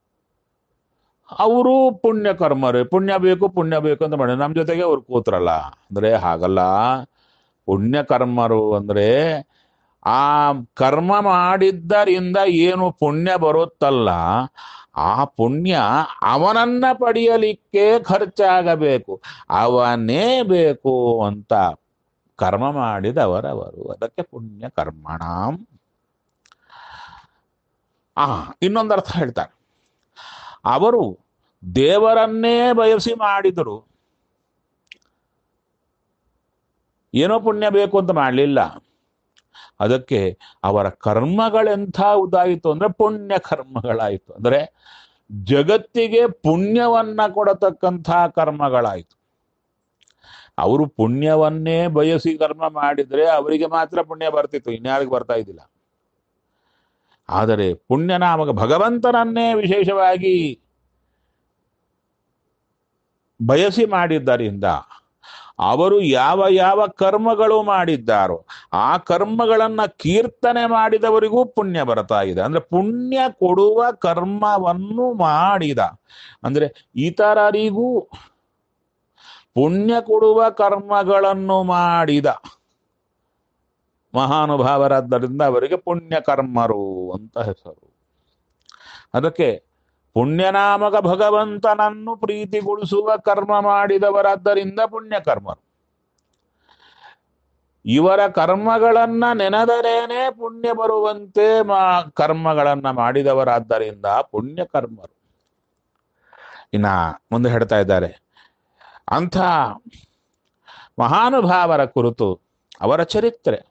ಅವರು ಪುಣ್ಯಕರ್ಮರೇ ಪುಣ್ಯ ಬೇಕು ಪುಣ್ಯ ಬೇಕು ಅಂತ ಮಾಡಿ ನಮ್ಮ ಜೊತೆಗೆ ಅವ್ರು ಕೂತ್ರಲ್ಲ ಅಂದ್ರೆ ಹಾಗಲ್ಲ ಪುಣ್ಯಕರ್ಮರು ಅಂದ್ರೆ ಆ ಕರ್ಮ ಮಾಡಿದ್ದರಿಂದ ಏನು ಪುಣ್ಯ ಬರುತ್ತಲ್ಲ ಆ ಪುಣ್ಯ ಅವನನ್ನ ಪಡೆಯಲಿಕ್ಕೆ ಖರ್ಚಾಗಬೇಕು ಅವನೇ ಬೇಕು ಅಂತ ಕರ್ಮ ಮಾಡಿದವರವರು ಅದಕ್ಕೆ ಪುಣ್ಯ ಕರ್ಮಣಾಂ ಆ ಇನ್ನೊಂದು ಅರ್ಥ ಹೇಳ್ತಾರೆ ಅವರು ದೇವರನ್ನೇ ಬಯಸಿ ಮಾಡಿದರು ಏನೋ ಪುಣ್ಯ ಬೇಕು ಅಂತ ಮಾಡಲಿಲ್ಲ ಅದಕ್ಕೆ ಅವರ ಕರ್ಮಗಳೆಂಥ ಉದಾಯಿತು ಅಂದ್ರೆ ಪುಣ್ಯ ಕರ್ಮಗಳಾಯಿತು ಅಂದರೆ ಜಗತ್ತಿಗೆ ಪುಣ್ಯವನ್ನ ಕೊಡತಕ್ಕಂಥ ಕರ್ಮಗಳಾಯಿತು ಅವರು ಪುಣ್ಯವನ್ನೇ ಬಯಸಿ ಕರ್ಮ ಮಾಡಿದ್ರೆ ಅವರಿಗೆ ಮಾತ್ರ ಪುಣ್ಯ ಬರ್ತಿತ್ತು ಇನ್ಯಾರಿಗೆ ಬರ್ತಾ ಇದ್ದಿಲ್ಲ ಆದರೆ ಪುಣ್ಯನಾಮಕ ಭಗವಂತನನ್ನೇ ವಿಶೇಷವಾಗಿ ಬಯಸಿ ಮಾಡಿದ್ದರಿಂದ ಅವರು ಯಾವ ಯಾವ ಕರ್ಮಗಳು ಮಾಡಿದ್ದಾರೋ ಆ ಕರ್ಮಗಳನ್ನ ಕೀರ್ತನೆ ಮಾಡಿದವರಿಗೂ ಪುಣ್ಯ ಬರ್ತಾ ಇದೆ ಅಂದ್ರೆ ಪುಣ್ಯ ಕೊಡುವ ಕರ್ಮವನ್ನು ಮಾಡಿದ ಅಂದ್ರೆ ಇತರರಿಗೂ ಪುಣ್ಯ ಕೊಡುವ ಕರ್ಮಗಳನ್ನು ಮಾಡಿದ ಮಹಾನುಭಾವರಾದ್ದರಿಂದ ಅವರಿಗೆ ಪುಣ್ಯ ಕರ್ಮರು ಅಂತ ಹೆಸರು ಅದಕ್ಕೆ ಪುಣ್ಯನಾಮಕ ಭಗವಂತನನ್ನು ಪ್ರೀತಿಗೊಳಿಸುವ ಕರ್ಮ ಮಾಡಿದವರಾದ್ದರಿಂದ ಪುಣ್ಯ ಕರ್ಮರು ಇವರ ಕರ್ಮಗಳನ್ನ ನೆನೆದರೇನೆ ಪುಣ್ಯ ಬರುವಂತೆ ಮಾ ಕರ್ಮಗಳನ್ನ ಮಾಡಿದವರಾದ್ದರಿಂದ ಪುಣ್ಯ ಕರ್ಮರು ಇನ್ನ ಮುಂದೆ ಹೇಳ್ತಾ ಇದ್ದಾರೆ ಅಂಥ ಮಹಾನುಭಾವರ ಕುರಿತು ಅವರ ಚರಿತ್ರೆ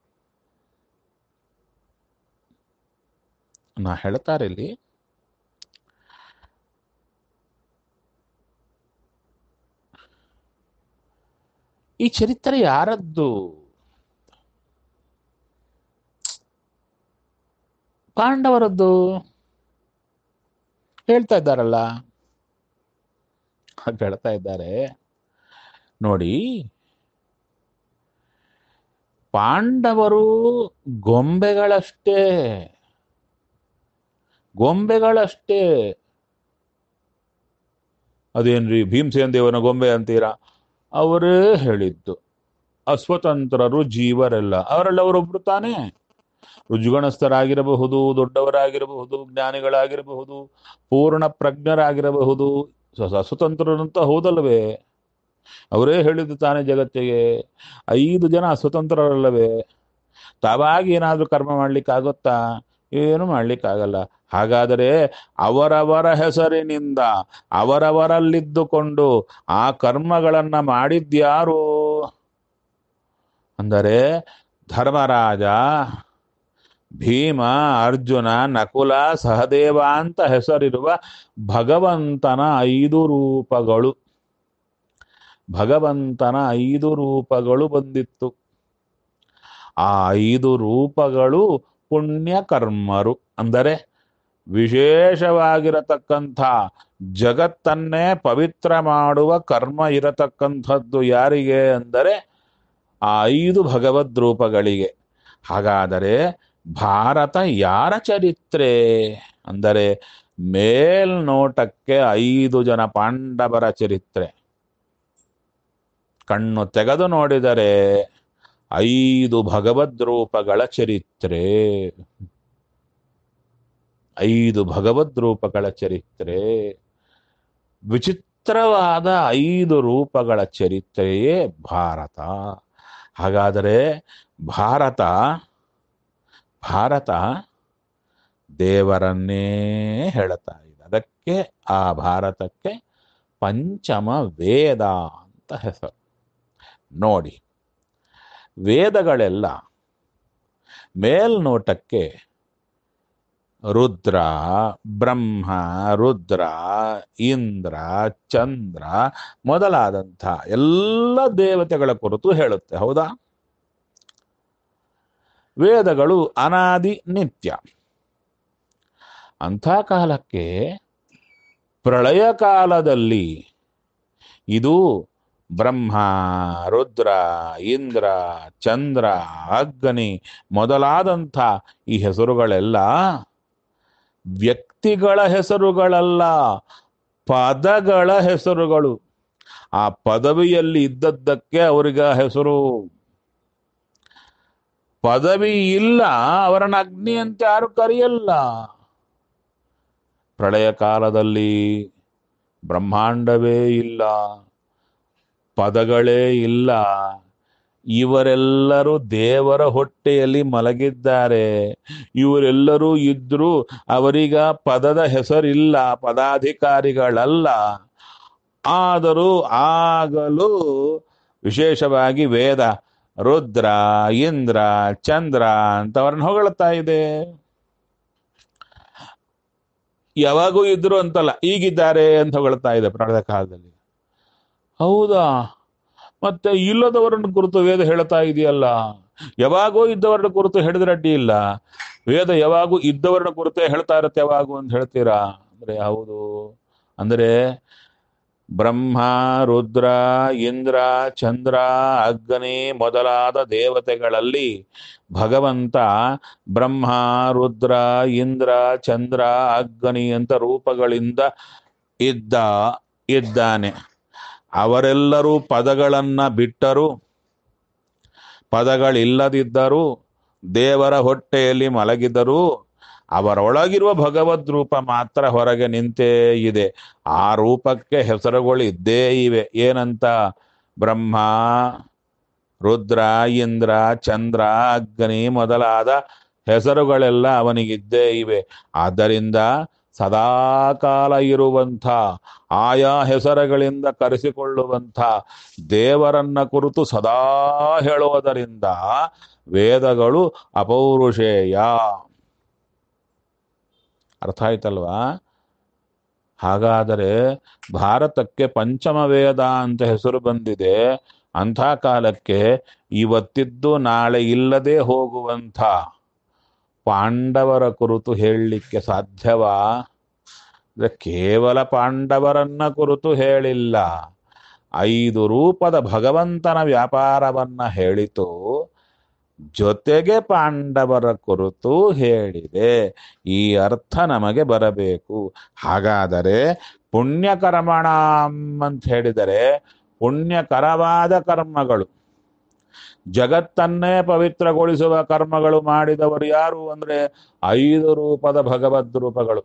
ನಾ ಹೇಳ್ತಾರೆ ಇಲ್ಲಿ ಈ ಚರಿತ್ರೆ ಯಾರದ್ದು ಪಾಂಡವರದ್ದು ಹೇಳ್ತಾ ಇದ್ದಾರಲ್ಲ ಹಾಗೆ ಹೇಳ್ತಾ ಇದ್ದಾರೆ ನೋಡಿ ಪಾಂಡವರು ಗೊಂಬೆಗಳಷ್ಟೇ ಗೊಂಬೆಗಳಷ್ಟೇ ಅದೇನ್ರಿ ಭೀಮಸೇನ ದೇವನ ಗೊಂಬೆ ಅಂತೀರಾ ಅವರೇ ಹೇಳಿದ್ದು ಅಸ್ವತಂತ್ರರು ಜೀವರೆಲ್ಲ ಅವರೆಲ್ಲ ಅವರೊಬ್ರು ತಾನೇ ರುಜುಗಣಸ್ಥರಾಗಿರಬಹುದು ದೊಡ್ಡವರಾಗಿರಬಹುದು ಜ್ಞಾನಿಗಳಾಗಿರಬಹುದು ಪೂರ್ಣ ಪ್ರಜ್ಞರಾಗಿರಬಹುದು ಸ- ಸ್ವತಂತ್ರರಂತ ಹೌದಲ್ವೇ ಅವರೇ ಹೇಳಿದ್ದು ತಾನೇ ಜಗತ್ತಿಗೆ ಐದು ಜನ ಸ್ವತಂತ್ರರಲ್ಲವೇ ತಾವಾಗಿ ಏನಾದ್ರೂ ಕರ್ಮ ಮಾಡ್ಲಿಕ್ಕಾಗುತ್ತಾ ಏನು ಮಾಡ್ಲಿಕ್ಕಾಗಲ್ಲ ಹಾಗಾದರೆ ಅವರವರ ಹೆಸರಿನಿಂದ ಅವರವರಲ್ಲಿದ್ದುಕೊಂಡು ಆ ಕರ್ಮಗಳನ್ನ ಮಾಡಿದ್ಯಾರು ಅಂದರೆ ಧರ್ಮರಾಜ ಭೀಮ ಅರ್ಜುನ ನಕುಲ ಸಹದೇವ ಅಂತ ಹೆಸರಿರುವ ಭಗವಂತನ ಐದು ರೂಪಗಳು ಭಗವಂತನ ಐದು ರೂಪಗಳು ಬಂದಿತ್ತು ಆ ಐದು ರೂಪಗಳು ಪುಣ್ಯ ಕರ್ಮರು ಅಂದರೆ ವಿಶೇಷವಾಗಿರತಕ್ಕಂಥ ಜಗತ್ತನ್ನೇ ಪವಿತ್ರ ಮಾಡುವ ಕರ್ಮ ಇರತಕ್ಕಂಥದ್ದು ಯಾರಿಗೆ ಅಂದರೆ ಆ ಐದು ಭಗವದ್ ರೂಪಗಳಿಗೆ ಹಾಗಾದರೆ ಭಾರತ ಯಾರ ಚರಿತ್ರೆ ಅಂದರೆ ಮೇಲ್ನೋಟಕ್ಕೆ ಐದು ಜನ ಪಾಂಡವರ ಚರಿತ್ರೆ ಕಣ್ಣು ತೆಗೆದು ನೋಡಿದರೆ ಐದು ಭಗವದ್ ರೂಪಗಳ ಚರಿತ್ರೆ ಐದು ಭಗವದ್ ರೂಪಗಳ ಚರಿತ್ರೆ ವಿಚಿತ್ರವಾದ ಐದು ರೂಪಗಳ ಚರಿತ್ರೆಯೇ ಭಾರತ ಹಾಗಾದರೆ ಭಾರತ ಭಾರತ ದೇವರನ್ನೇ ಹೇಳುತ್ತಾ ಇದೆ ಅದಕ್ಕೆ ಆ ಭಾರತಕ್ಕೆ ಪಂಚಮ ವೇದ ಅಂತ ಹೆಸರು ನೋಡಿ ವೇದಗಳೆಲ್ಲ ಮೇಲ್ನೋಟಕ್ಕೆ ರುದ್ರ ಬ್ರಹ್ಮ ರುದ್ರ ಇಂದ್ರ ಚಂದ್ರ ಮೊದಲಾದಂಥ ಎಲ್ಲ ದೇವತೆಗಳ ಕುರಿತು ಹೇಳುತ್ತೆ ಹೌದಾ ವೇದಗಳು ಅನಾದಿ ನಿತ್ಯ ಅಂಥ ಕಾಲಕ್ಕೆ ಪ್ರಳಯ ಕಾಲದಲ್ಲಿ ಇದು ಬ್ರಹ್ಮ ರುದ್ರ ಇಂದ್ರ ಚಂದ್ರ ಅಗ್ನಿ ಮೊದಲಾದಂಥ ಈ ಹೆಸರುಗಳೆಲ್ಲ ವ್ಯಕ್ತಿಗಳ ಹೆಸರುಗಳಲ್ಲ ಪದಗಳ ಹೆಸರುಗಳು ಆ ಪದವಿಯಲ್ಲಿ ಇದ್ದದ್ದಕ್ಕೆ ಅವರಿಗೆ ಹೆಸರು ಪದವಿ ಇಲ್ಲ ಅವರನ್ನ ಅಗ್ನಿ ಅಂತ ಯಾರು ಕರೆಯಲ್ಲ ಪ್ರಳಯ ಕಾಲದಲ್ಲಿ ಬ್ರಹ್ಮಾಂಡವೇ ಇಲ್ಲ ಪದಗಳೇ ಇಲ್ಲ ಇವರೆಲ್ಲರೂ ದೇವರ ಹೊಟ್ಟೆಯಲ್ಲಿ ಮಲಗಿದ್ದಾರೆ ಇವರೆಲ್ಲರೂ ಇದ್ರೂ ಅವರೀಗ ಪದದ ಹೆಸರಿಲ್ಲ ಪದಾಧಿಕಾರಿಗಳಲ್ಲ ಆದರೂ ಆಗಲೂ ವಿಶೇಷವಾಗಿ ವೇದ ರುದ್ರ ಇಂದ್ರ ಚಂದ್ರ ಅಂತ ಅವ್ರನ್ನ ಹೊಗಳ್ತಾ ಇದೆ ಯಾವಾಗೂ ಇದ್ರು ಅಂತಲ್ಲ ಈಗಿದ್ದಾರೆ ಅಂತ ಹೊಗಳ್ತಾ ಇದೆ ಪ್ರಾಣದ ಕಾಲದಲ್ಲಿ ಹೌದಾ ಮತ್ತೆ ಇಲ್ಲದವರನ್ನು ಕುರಿತು ವೇದ ಹೇಳ್ತಾ ಇದೆಯಲ್ಲ ಯಾವಾಗೋ ಇದ್ದವರನ್ನ ಕುರಿತು ಹೇಳಿದ್ರೆ ಅಡ್ಡಿ ಇಲ್ಲ ವೇದ ಯಾವಾಗೂ ಇದ್ದವರನ್ನ ಕುರಿತೇ ಹೇಳ್ತಾ ಇರುತ್ತೆ ಯಾವಾಗೂ ಅಂತ ಹೇಳ್ತೀರಾ ಅಂದ್ರೆ ಹೌದು ಅಂದ್ರೆ ಬ್ರಹ್ಮ ರುದ್ರ ಇಂದ್ರ ಚಂದ್ರ ಅಗ್ನಿ ಮೊದಲಾದ ದೇವತೆಗಳಲ್ಲಿ ಭಗವಂತ ಬ್ರಹ್ಮ ರುದ್ರ ಇಂದ್ರ ಚಂದ್ರ ಅಗ್ನಿ ಅಂತ ರೂಪಗಳಿಂದ ಇದ್ದ ಇದ್ದಾನೆ ಅವರೆಲ್ಲರೂ ಪದಗಳನ್ನ ಬಿಟ್ಟರು ಪದಗಳಿಲ್ಲದಿದ್ದರೂ ದೇವರ ಹೊಟ್ಟೆಯಲ್ಲಿ ಮಲಗಿದರೂ ಅವರೊಳಗಿರುವ ಭಗವದ್ ರೂಪ ಮಾತ್ರ ಹೊರಗೆ ನಿಂತೇ ಇದೆ ಆ ರೂಪಕ್ಕೆ ಹೆಸರುಗಳು ಇದ್ದೇ ಇವೆ ಏನಂತ ಬ್ರಹ್ಮ ರುದ್ರ ಇಂದ್ರ ಚಂದ್ರ ಅಗ್ನಿ ಮೊದಲಾದ ಹೆಸರುಗಳೆಲ್ಲ ಅವನಿಗಿದ್ದೇ ಇವೆ ಆದ್ದರಿಂದ ಸದಾಕಾಲ ಇರುವಂಥ ಆಯಾ ಹೆಸರುಗಳಿಂದ ಕರೆಸಿಕೊಳ್ಳುವಂಥ ದೇವರನ್ನ ಕುರಿತು ಸದಾ ಹೇಳುವುದರಿಂದ ವೇದಗಳು ಅಪೌರುಷೇಯ ಅರ್ಥ ಆಯ್ತಲ್ವಾ ಹಾಗಾದರೆ ಭಾರತಕ್ಕೆ ಪಂಚಮ ವೇದ ಅಂತ ಹೆಸರು ಬಂದಿದೆ ಅಂಥ ಕಾಲಕ್ಕೆ ಇವತ್ತಿದ್ದು ನಾಳೆ ಇಲ್ಲದೆ ಹೋಗುವಂಥ ಪಾಂಡವರ ಕುರಿತು ಹೇಳಲಿಕ್ಕೆ ಸಾಧ್ಯವಾ ಅಂದ್ರೆ ಕೇವಲ ಪಾಂಡವರನ್ನ ಕುರಿತು ಹೇಳಿಲ್ಲ ಐದು ರೂಪದ ಭಗವಂತನ ವ್ಯಾಪಾರವನ್ನ ಹೇಳಿತು ಜೊತೆಗೆ ಪಾಂಡವರ ಕುರಿತು ಹೇಳಿದೆ ಈ ಅರ್ಥ ನಮಗೆ ಬರಬೇಕು ಹಾಗಾದರೆ ಪುಣ್ಯಕರ್ಮಣ ಅಂತ ಹೇಳಿದರೆ ಪುಣ್ಯಕರವಾದ ಕರ್ಮಗಳು ಜಗತ್ತನ್ನೇ ಪವಿತ್ರಗೊಳಿಸುವ ಕರ್ಮಗಳು ಮಾಡಿದವರು ಯಾರು ಅಂದ್ರೆ ಐದು ರೂಪದ ಭಗವದ್ ರೂಪಗಳು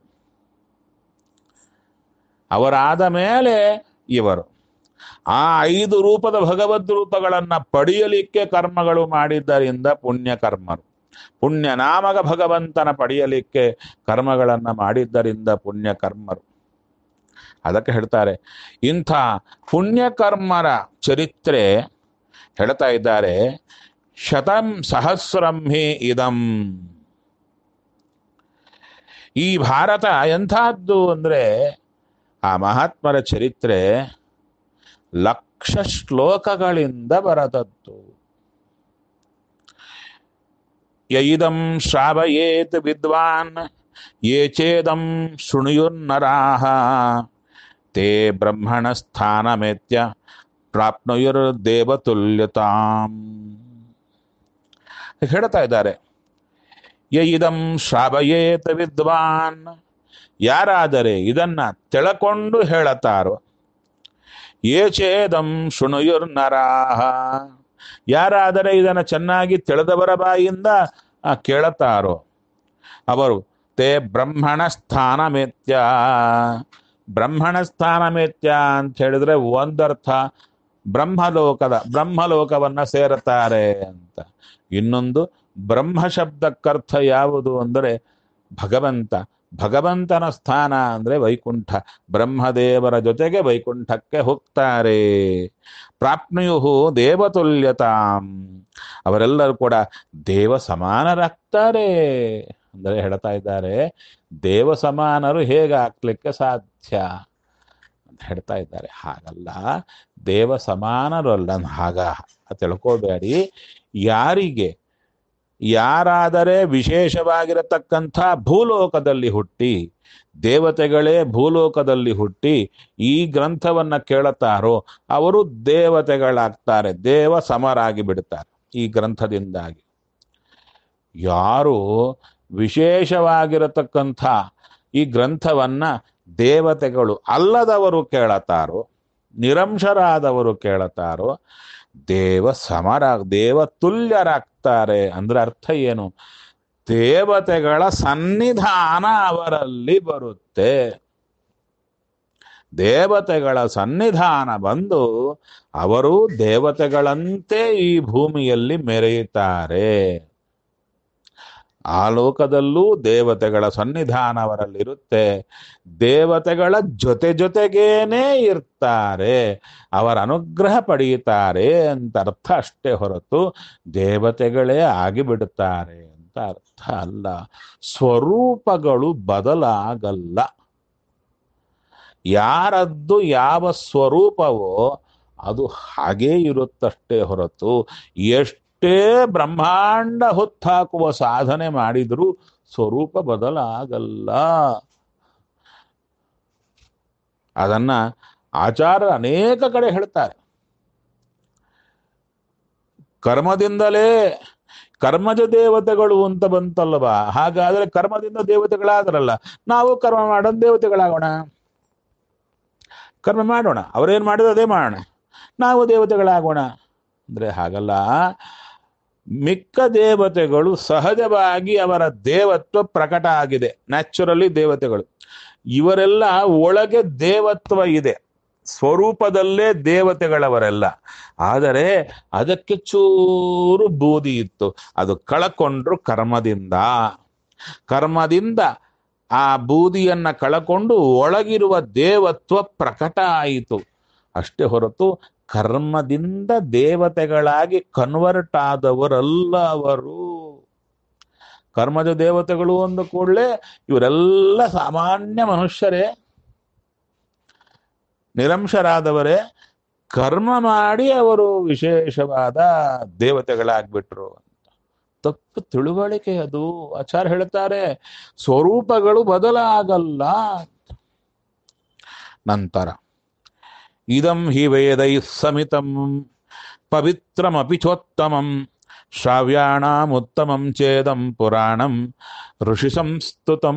ಅವರಾದ ಮೇಲೆ ಇವರು ಆ ಐದು ರೂಪದ ಭಗವದ್ ರೂಪಗಳನ್ನ ಪಡೆಯಲಿಕ್ಕೆ ಕರ್ಮಗಳು ಮಾಡಿದ್ದರಿಂದ ಪುಣ್ಯ ಕರ್ಮರು ಪುಣ್ಯ ನಾಮಕ ಭಗವಂತನ ಪಡೆಯಲಿಕ್ಕೆ ಕರ್ಮಗಳನ್ನ ಮಾಡಿದ್ದರಿಂದ ಪುಣ್ಯ ಕರ್ಮರು ಅದಕ್ಕೆ ಹೇಳ್ತಾರೆ ಇಂಥ ಪುಣ್ಯಕರ್ಮರ ಚರಿತ್ರೆ ಹೇಳ್ತಾ ಇದ್ದಾರೆ ಶತಂ ಸಹಸ್ರಂ ಹಿ ಇದಂ ಈ ಭಾರತ ಎಂಥದ್ದು ಅಂದ್ರೆ ಆ ಮಹಾತ್ಮರ ಚರಿತ್ರೆ ಲಕ್ಷ ಶ್ಲೋಕಗಳಿಂದ ಬರದದ್ದು ಯೈದಂ ಶ್ರಾವಯೇತ್ ವಿದ್ವಾನ್ ಯೇ ಚೇದಂ ಶೃಣುಯುರ್ನರಾಹ ತೇ ಬ್ರಹ್ಮಣ ಸ್ಥಾನಮೇತ್ಯ ಪ್ರಾಪ್ನುಯುರ್ ದೇವತುಲ್ಯತಾಂ ಹೇಳ್ತಾ ಇದ್ದಾರೆ ಯೈದಂ ಶ್ರಾವಯೇತ್ ವಿದ್ವಾನ್ ಯಾರಾದರೆ ಇದನ್ನ ತೆಳಕೊಂಡು ಹೇಳತಾರೋ ಏಚೇದಂ ಶೃಣುಯುರ್ನರಾಹ ಯಾರಾದರೆ ಇದನ್ನು ಚೆನ್ನಾಗಿ ತಿಳಿದವರ ಬಾಯಿಂದ ಆ, ಕೇಳತಾರೋ ಅವರು ತೇ ಬ್ರಹ್ಮಣ ಸ್ಥಾನಮೇತ್ಯ ಬ್ರಹ್ಮಣ ಸ್ಥಾನಮೇತ್ಯ ಅಂತ ಹೇಳಿದ್ರೆ ಒಂದರ್ಥ ಬ್ರಹ್ಮಲೋಕದ ಬ್ರಹ್ಮಲೋಕವನ್ನ ಸೇರುತ್ತಾರೆ ಅಂತ ಇನ್ನೊಂದು ಬ್ರಹ್ಮ ಶಬ್ದಕ್ಕರ್ಥ ಯಾವುದು ಅಂದರೆ ಭಗವಂತ ಭಗವಂತನ ಸ್ಥಾನ ಅಂದ್ರೆ ವೈಕುಂಠ ಬ್ರಹ್ಮದೇವರ ಜೊತೆಗೆ ವೈಕುಂಠಕ್ಕೆ ಹೋಗ್ತಾರೆ ಪ್ರಾಪ್ನುಯು ದೇವತುಲ್ಯತಾಂ ಅವರೆಲ್ಲರೂ ಕೂಡ ದೇವ ಸಮಾನರಾಗ್ತಾರೆ ಅಂದರೆ ಹೇಳ್ತಾ ಇದ್ದಾರೆ ದೇವ ಸಮಾನರು ಹೇಗೆ ಆಗ್ಲಿಕ್ಕೆ ಸಾಧ್ಯ ಅಂತ ಹೇಳ್ತಾ ಇದ್ದಾರೆ ಹಾಗಲ್ಲ ದೇವ ಸಮಾನರು ಅಲ್ಲ ಹಾಗ ತಿಳ್ಕೋಬೇಡಿ ಯಾರಿಗೆ ಯಾರಾದರೆ ವಿಶೇಷವಾಗಿರತಕ್ಕಂಥ ಭೂಲೋಕದಲ್ಲಿ ಹುಟ್ಟಿ ದೇವತೆಗಳೇ ಭೂಲೋಕದಲ್ಲಿ ಹುಟ್ಟಿ ಈ ಗ್ರಂಥವನ್ನ ಕೇಳುತ್ತಾರೋ ಅವರು ದೇವತೆಗಳಾಗ್ತಾರೆ ದೇವ ಸಮರಾಗಿ ಬಿಡ್ತಾರೆ ಈ ಗ್ರಂಥದಿಂದಾಗಿ ಯಾರು ವಿಶೇಷವಾಗಿರತಕ್ಕಂಥ ಈ ಗ್ರಂಥವನ್ನ ದೇವತೆಗಳು ಅಲ್ಲದವರು ಕೇಳತಾರೋ ನಿರಂಶರಾದವರು ಕೇಳತಾರೋ ದೇವ ಸಮರ ದೇವ ತುಲ್ಯರಾಗ್ತಾರೆ ಅಂದ್ರೆ ಅರ್ಥ ಏನು ದೇವತೆಗಳ ಸನ್ನಿಧಾನ ಅವರಲ್ಲಿ ಬರುತ್ತೆ ದೇವತೆಗಳ ಸನ್ನಿಧಾನ ಬಂದು ಅವರು ದೇವತೆಗಳಂತೆ ಈ ಭೂಮಿಯಲ್ಲಿ ಮೆರೆಯುತ್ತಾರೆ ಆ ಲೋಕದಲ್ಲೂ ದೇವತೆಗಳ ಸನ್ನಿಧಾನ ಅವರಲ್ಲಿರುತ್ತೆ ದೇವತೆಗಳ ಜೊತೆ ಜೊತೆಗೇನೆ ಇರ್ತಾರೆ ಅವರ ಅನುಗ್ರಹ ಪಡೆಯುತ್ತಾರೆ ಅಂತ ಅರ್ಥ ಅಷ್ಟೇ ಹೊರತು ದೇವತೆಗಳೇ ಆಗಿಬಿಡುತ್ತಾರೆ ಅಂತ ಅರ್ಥ ಅಲ್ಲ ಸ್ವರೂಪಗಳು ಬದಲಾಗಲ್ಲ ಯಾರದ್ದು ಯಾವ ಸ್ವರೂಪವೋ ಅದು ಹಾಗೇ ಇರುತ್ತಷ್ಟೇ ಹೊರತು ಎಷ್ಟೇ ಬ್ರಹ್ಮಾಂಡ ಹೊತ್ತಾಕುವ ಸಾಧನೆ ಮಾಡಿದರೂ ಸ್ವರೂಪ ಬದಲಾಗಲ್ಲ ಅದನ್ನ ಆಚಾರ ಅನೇಕ ಕಡೆ ಹೇಳ್ತಾರೆ ಕರ್ಮದಿಂದಲೇ ಕರ್ಮಜ ದೇವತೆಗಳು ಅಂತ ಬಂತಲ್ವಾ ಹಾಗಾದ್ರೆ ಕರ್ಮದಿಂದ ದೇವತೆಗಳಾದ್ರಲ್ಲ ನಾವು ಕರ್ಮ ಮಾಡೋಣ ದೇವತೆಗಳಾಗೋಣ ಕರ್ಮ ಮಾಡೋಣ ಅವರೇನು ಮಾಡಿದ್ರು ಅದೇ ಮಾಡೋಣ ನಾವು ದೇವತೆಗಳಾಗೋಣ ಅಂದ್ರೆ ಹಾಗಲ್ಲ ಮಿಕ್ಕ ದೇವತೆಗಳು ಸಹಜವಾಗಿ ಅವರ ದೇವತ್ವ ಪ್ರಕಟ ಆಗಿದೆ ನ್ಯಾಚುರಲಿ ದೇವತೆಗಳು ಇವರೆಲ್ಲ ಒಳಗೆ ದೇವತ್ವ ಇದೆ ಸ್ವರೂಪದಲ್ಲೇ ದೇವತೆಗಳವರೆಲ್ಲ ಆದರೆ ಅದಕ್ಕೆ ಚೂರು ಬೂದಿ ಇತ್ತು ಅದು ಕಳಕೊಂಡ್ರು ಕರ್ಮದಿಂದ ಕರ್ಮದಿಂದ ಆ ಬೂದಿಯನ್ನ ಕಳಕೊಂಡು ಒಳಗಿರುವ ದೇವತ್ವ ಪ್ರಕಟ ಆಯಿತು ಅಷ್ಟೇ ಹೊರತು ಕರ್ಮದಿಂದ ದೇವತೆಗಳಾಗಿ ಕನ್ವರ್ಟ್ ಆದವರಲ್ಲ ಅವರು ಕರ್ಮದ ದೇವತೆಗಳು ಅಂದ ಕೂಡಲೇ ಇವರೆಲ್ಲ ಸಾಮಾನ್ಯ ಮನುಷ್ಯರೇ ನಿರಂಶರಾದವರೇ ಕರ್ಮ ಮಾಡಿ ಅವರು ವಿಶೇಷವಾದ ದೇವತೆಗಳಾಗ್ಬಿಟ್ರು ಅಂತ ತಪ್ಪು ತಿಳುವಳಿಕೆ ಅದು ಆಚಾರ್ಯ ಹೇಳ್ತಾರೆ ಸ್ವರೂಪಗಳು ಬದಲಾಗಲ್ಲ ನಂತರ ಇದಂ ಹಿ ವೇದೈ ಸಮಿತಂ ಪವಿತ್ರಮಪಿ ಚೋತ್ತಮಂ ಶ್ರಾವ್ಯಾಣಾಮುತ್ತಮಂ ಚೇದಂ ಪುರಾಣಂ ಋಷಿ ಸಂಸ್ತುತಂ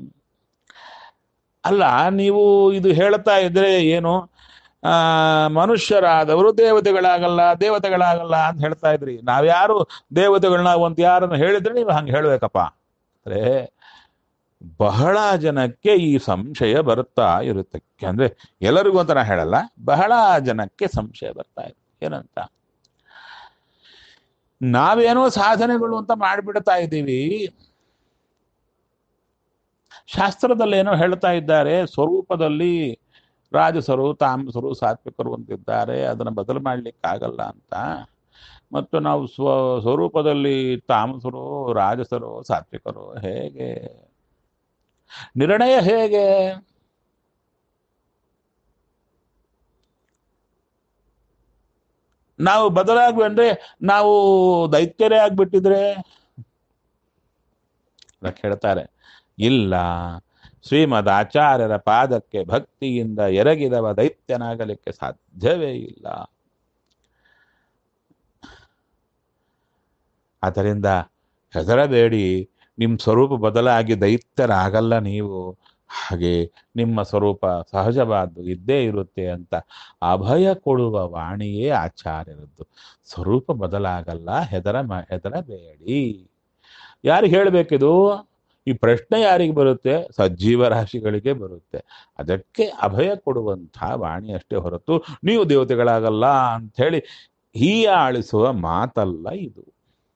ಅಲ್ಲ ನೀವು ಇದು ಹೇಳ್ತಾ ಇದ್ರೆ ಏನು ಆ ಮನುಷ್ಯರಾದವರು ದೇವತೆಗಳಾಗಲ್ಲ ದೇವತೆಗಳಾಗಲ್ಲ ಅಂತ ಹೇಳ್ತಾ ಇದ್ರಿ ನಾವ್ಯಾರು ದೇವತೆಗಳನ್ನ ಅಂತ ಯಾರನ್ನು ಹೇಳಿದ್ರೆ ನೀವು ಹಂಗೆ ಹೇಳ್ಬೇಕಪ್ಪ ಅಂದ್ರೆ ಬಹಳ ಜನಕ್ಕೆ ಈ ಸಂಶಯ ಬರ್ತಾ ಇರುತ್ತೆ ಅಂದ್ರೆ ಎಲ್ಲರಿಗೂ ಅಂತ ನಾ ಹೇಳಲ್ಲ ಬಹಳ ಜನಕ್ಕೆ ಸಂಶಯ ಬರ್ತಾ ಇದೆ ಏನಂತ ನಾವೇನೋ ಸಾಧನೆಗಳು ಅಂತ ಮಾಡಿಬಿಡ್ತಾ ಇದ್ದೀವಿ ಶಾಸ್ತ್ರದಲ್ಲಿ ಏನೋ ಹೇಳ್ತಾ ಇದ್ದಾರೆ ಸ್ವರೂಪದಲ್ಲಿ ರಾಜಸರು ತಾಮಸರು ಸಾತ್ವಿಕರು ಅಂತಿದ್ದಾರೆ ಅದನ್ನು ಬದಲು ಮಾಡ್ಲಿಕ್ಕಾಗಲ್ಲ ಅಂತ ಮತ್ತು ನಾವು ಸ್ವ ಸ್ವರೂಪದಲ್ಲಿ ತಾಮಸರು ರಾಜಸರು ಸಾತ್ವಿಕರು ಹೇಗೆ ನಿರ್ಣಯ ಹೇಗೆ ನಾವು ಬದಲಾಗ್ವಿ ಅಂದ್ರೆ ನಾವು ದೈತ್ಯರೇ ಆಗ್ಬಿಟ್ಟಿದ್ರೆ ಅದಕ್ಕೆ ಹೇಳ್ತಾರೆ ಇಲ್ಲ ಶ್ರೀಮದ್ ಆಚಾರ್ಯರ ಪಾದಕ್ಕೆ ಭಕ್ತಿಯಿಂದ ಎರಗಿದವ ದೈತ್ಯನಾಗಲಿಕ್ಕೆ ಸಾಧ್ಯವೇ ಇಲ್ಲ ಆದ್ದರಿಂದ ಹೆದರಬೇಡಿ ನಿಮ್ಮ ಸ್ವರೂಪ ಬದಲಾಗಿ ದೈತ್ಯರಾಗಲ್ಲ ನೀವು ಹಾಗೆ ನಿಮ್ಮ ಸ್ವರೂಪ ಸಹಜವಾದ್ದು ಇದ್ದೇ ಇರುತ್ತೆ ಅಂತ ಅಭಯ ಕೊಡುವ ವಾಣಿಯೇ ಆಚಾರ್ಯರದ್ದು ಸ್ವರೂಪ ಬದಲಾಗಲ್ಲ ಹೆದರ ಮ- ಹೆದರಬೇಡಿ ಯಾರಿಗೆ ಹೇಳಬೇಕಿದು ಈ ಪ್ರಶ್ನೆ ಯಾರಿಗೆ ಬರುತ್ತೆ ಸಜ್ಜೀವ ರಾಶಿಗಳಿಗೆ ಬರುತ್ತೆ ಅದಕ್ಕೆ ಅಭಯ ಕೊಡುವಂಥ ವಾಣಿ ಅಷ್ಟೇ ಹೊರತು ನೀವು ದೇವತೆಗಳಾಗಲ್ಲ ಅಂಥೇಳಿ ಹೀಯಾಳಿಸುವ ಮಾತಲ್ಲ ಇದು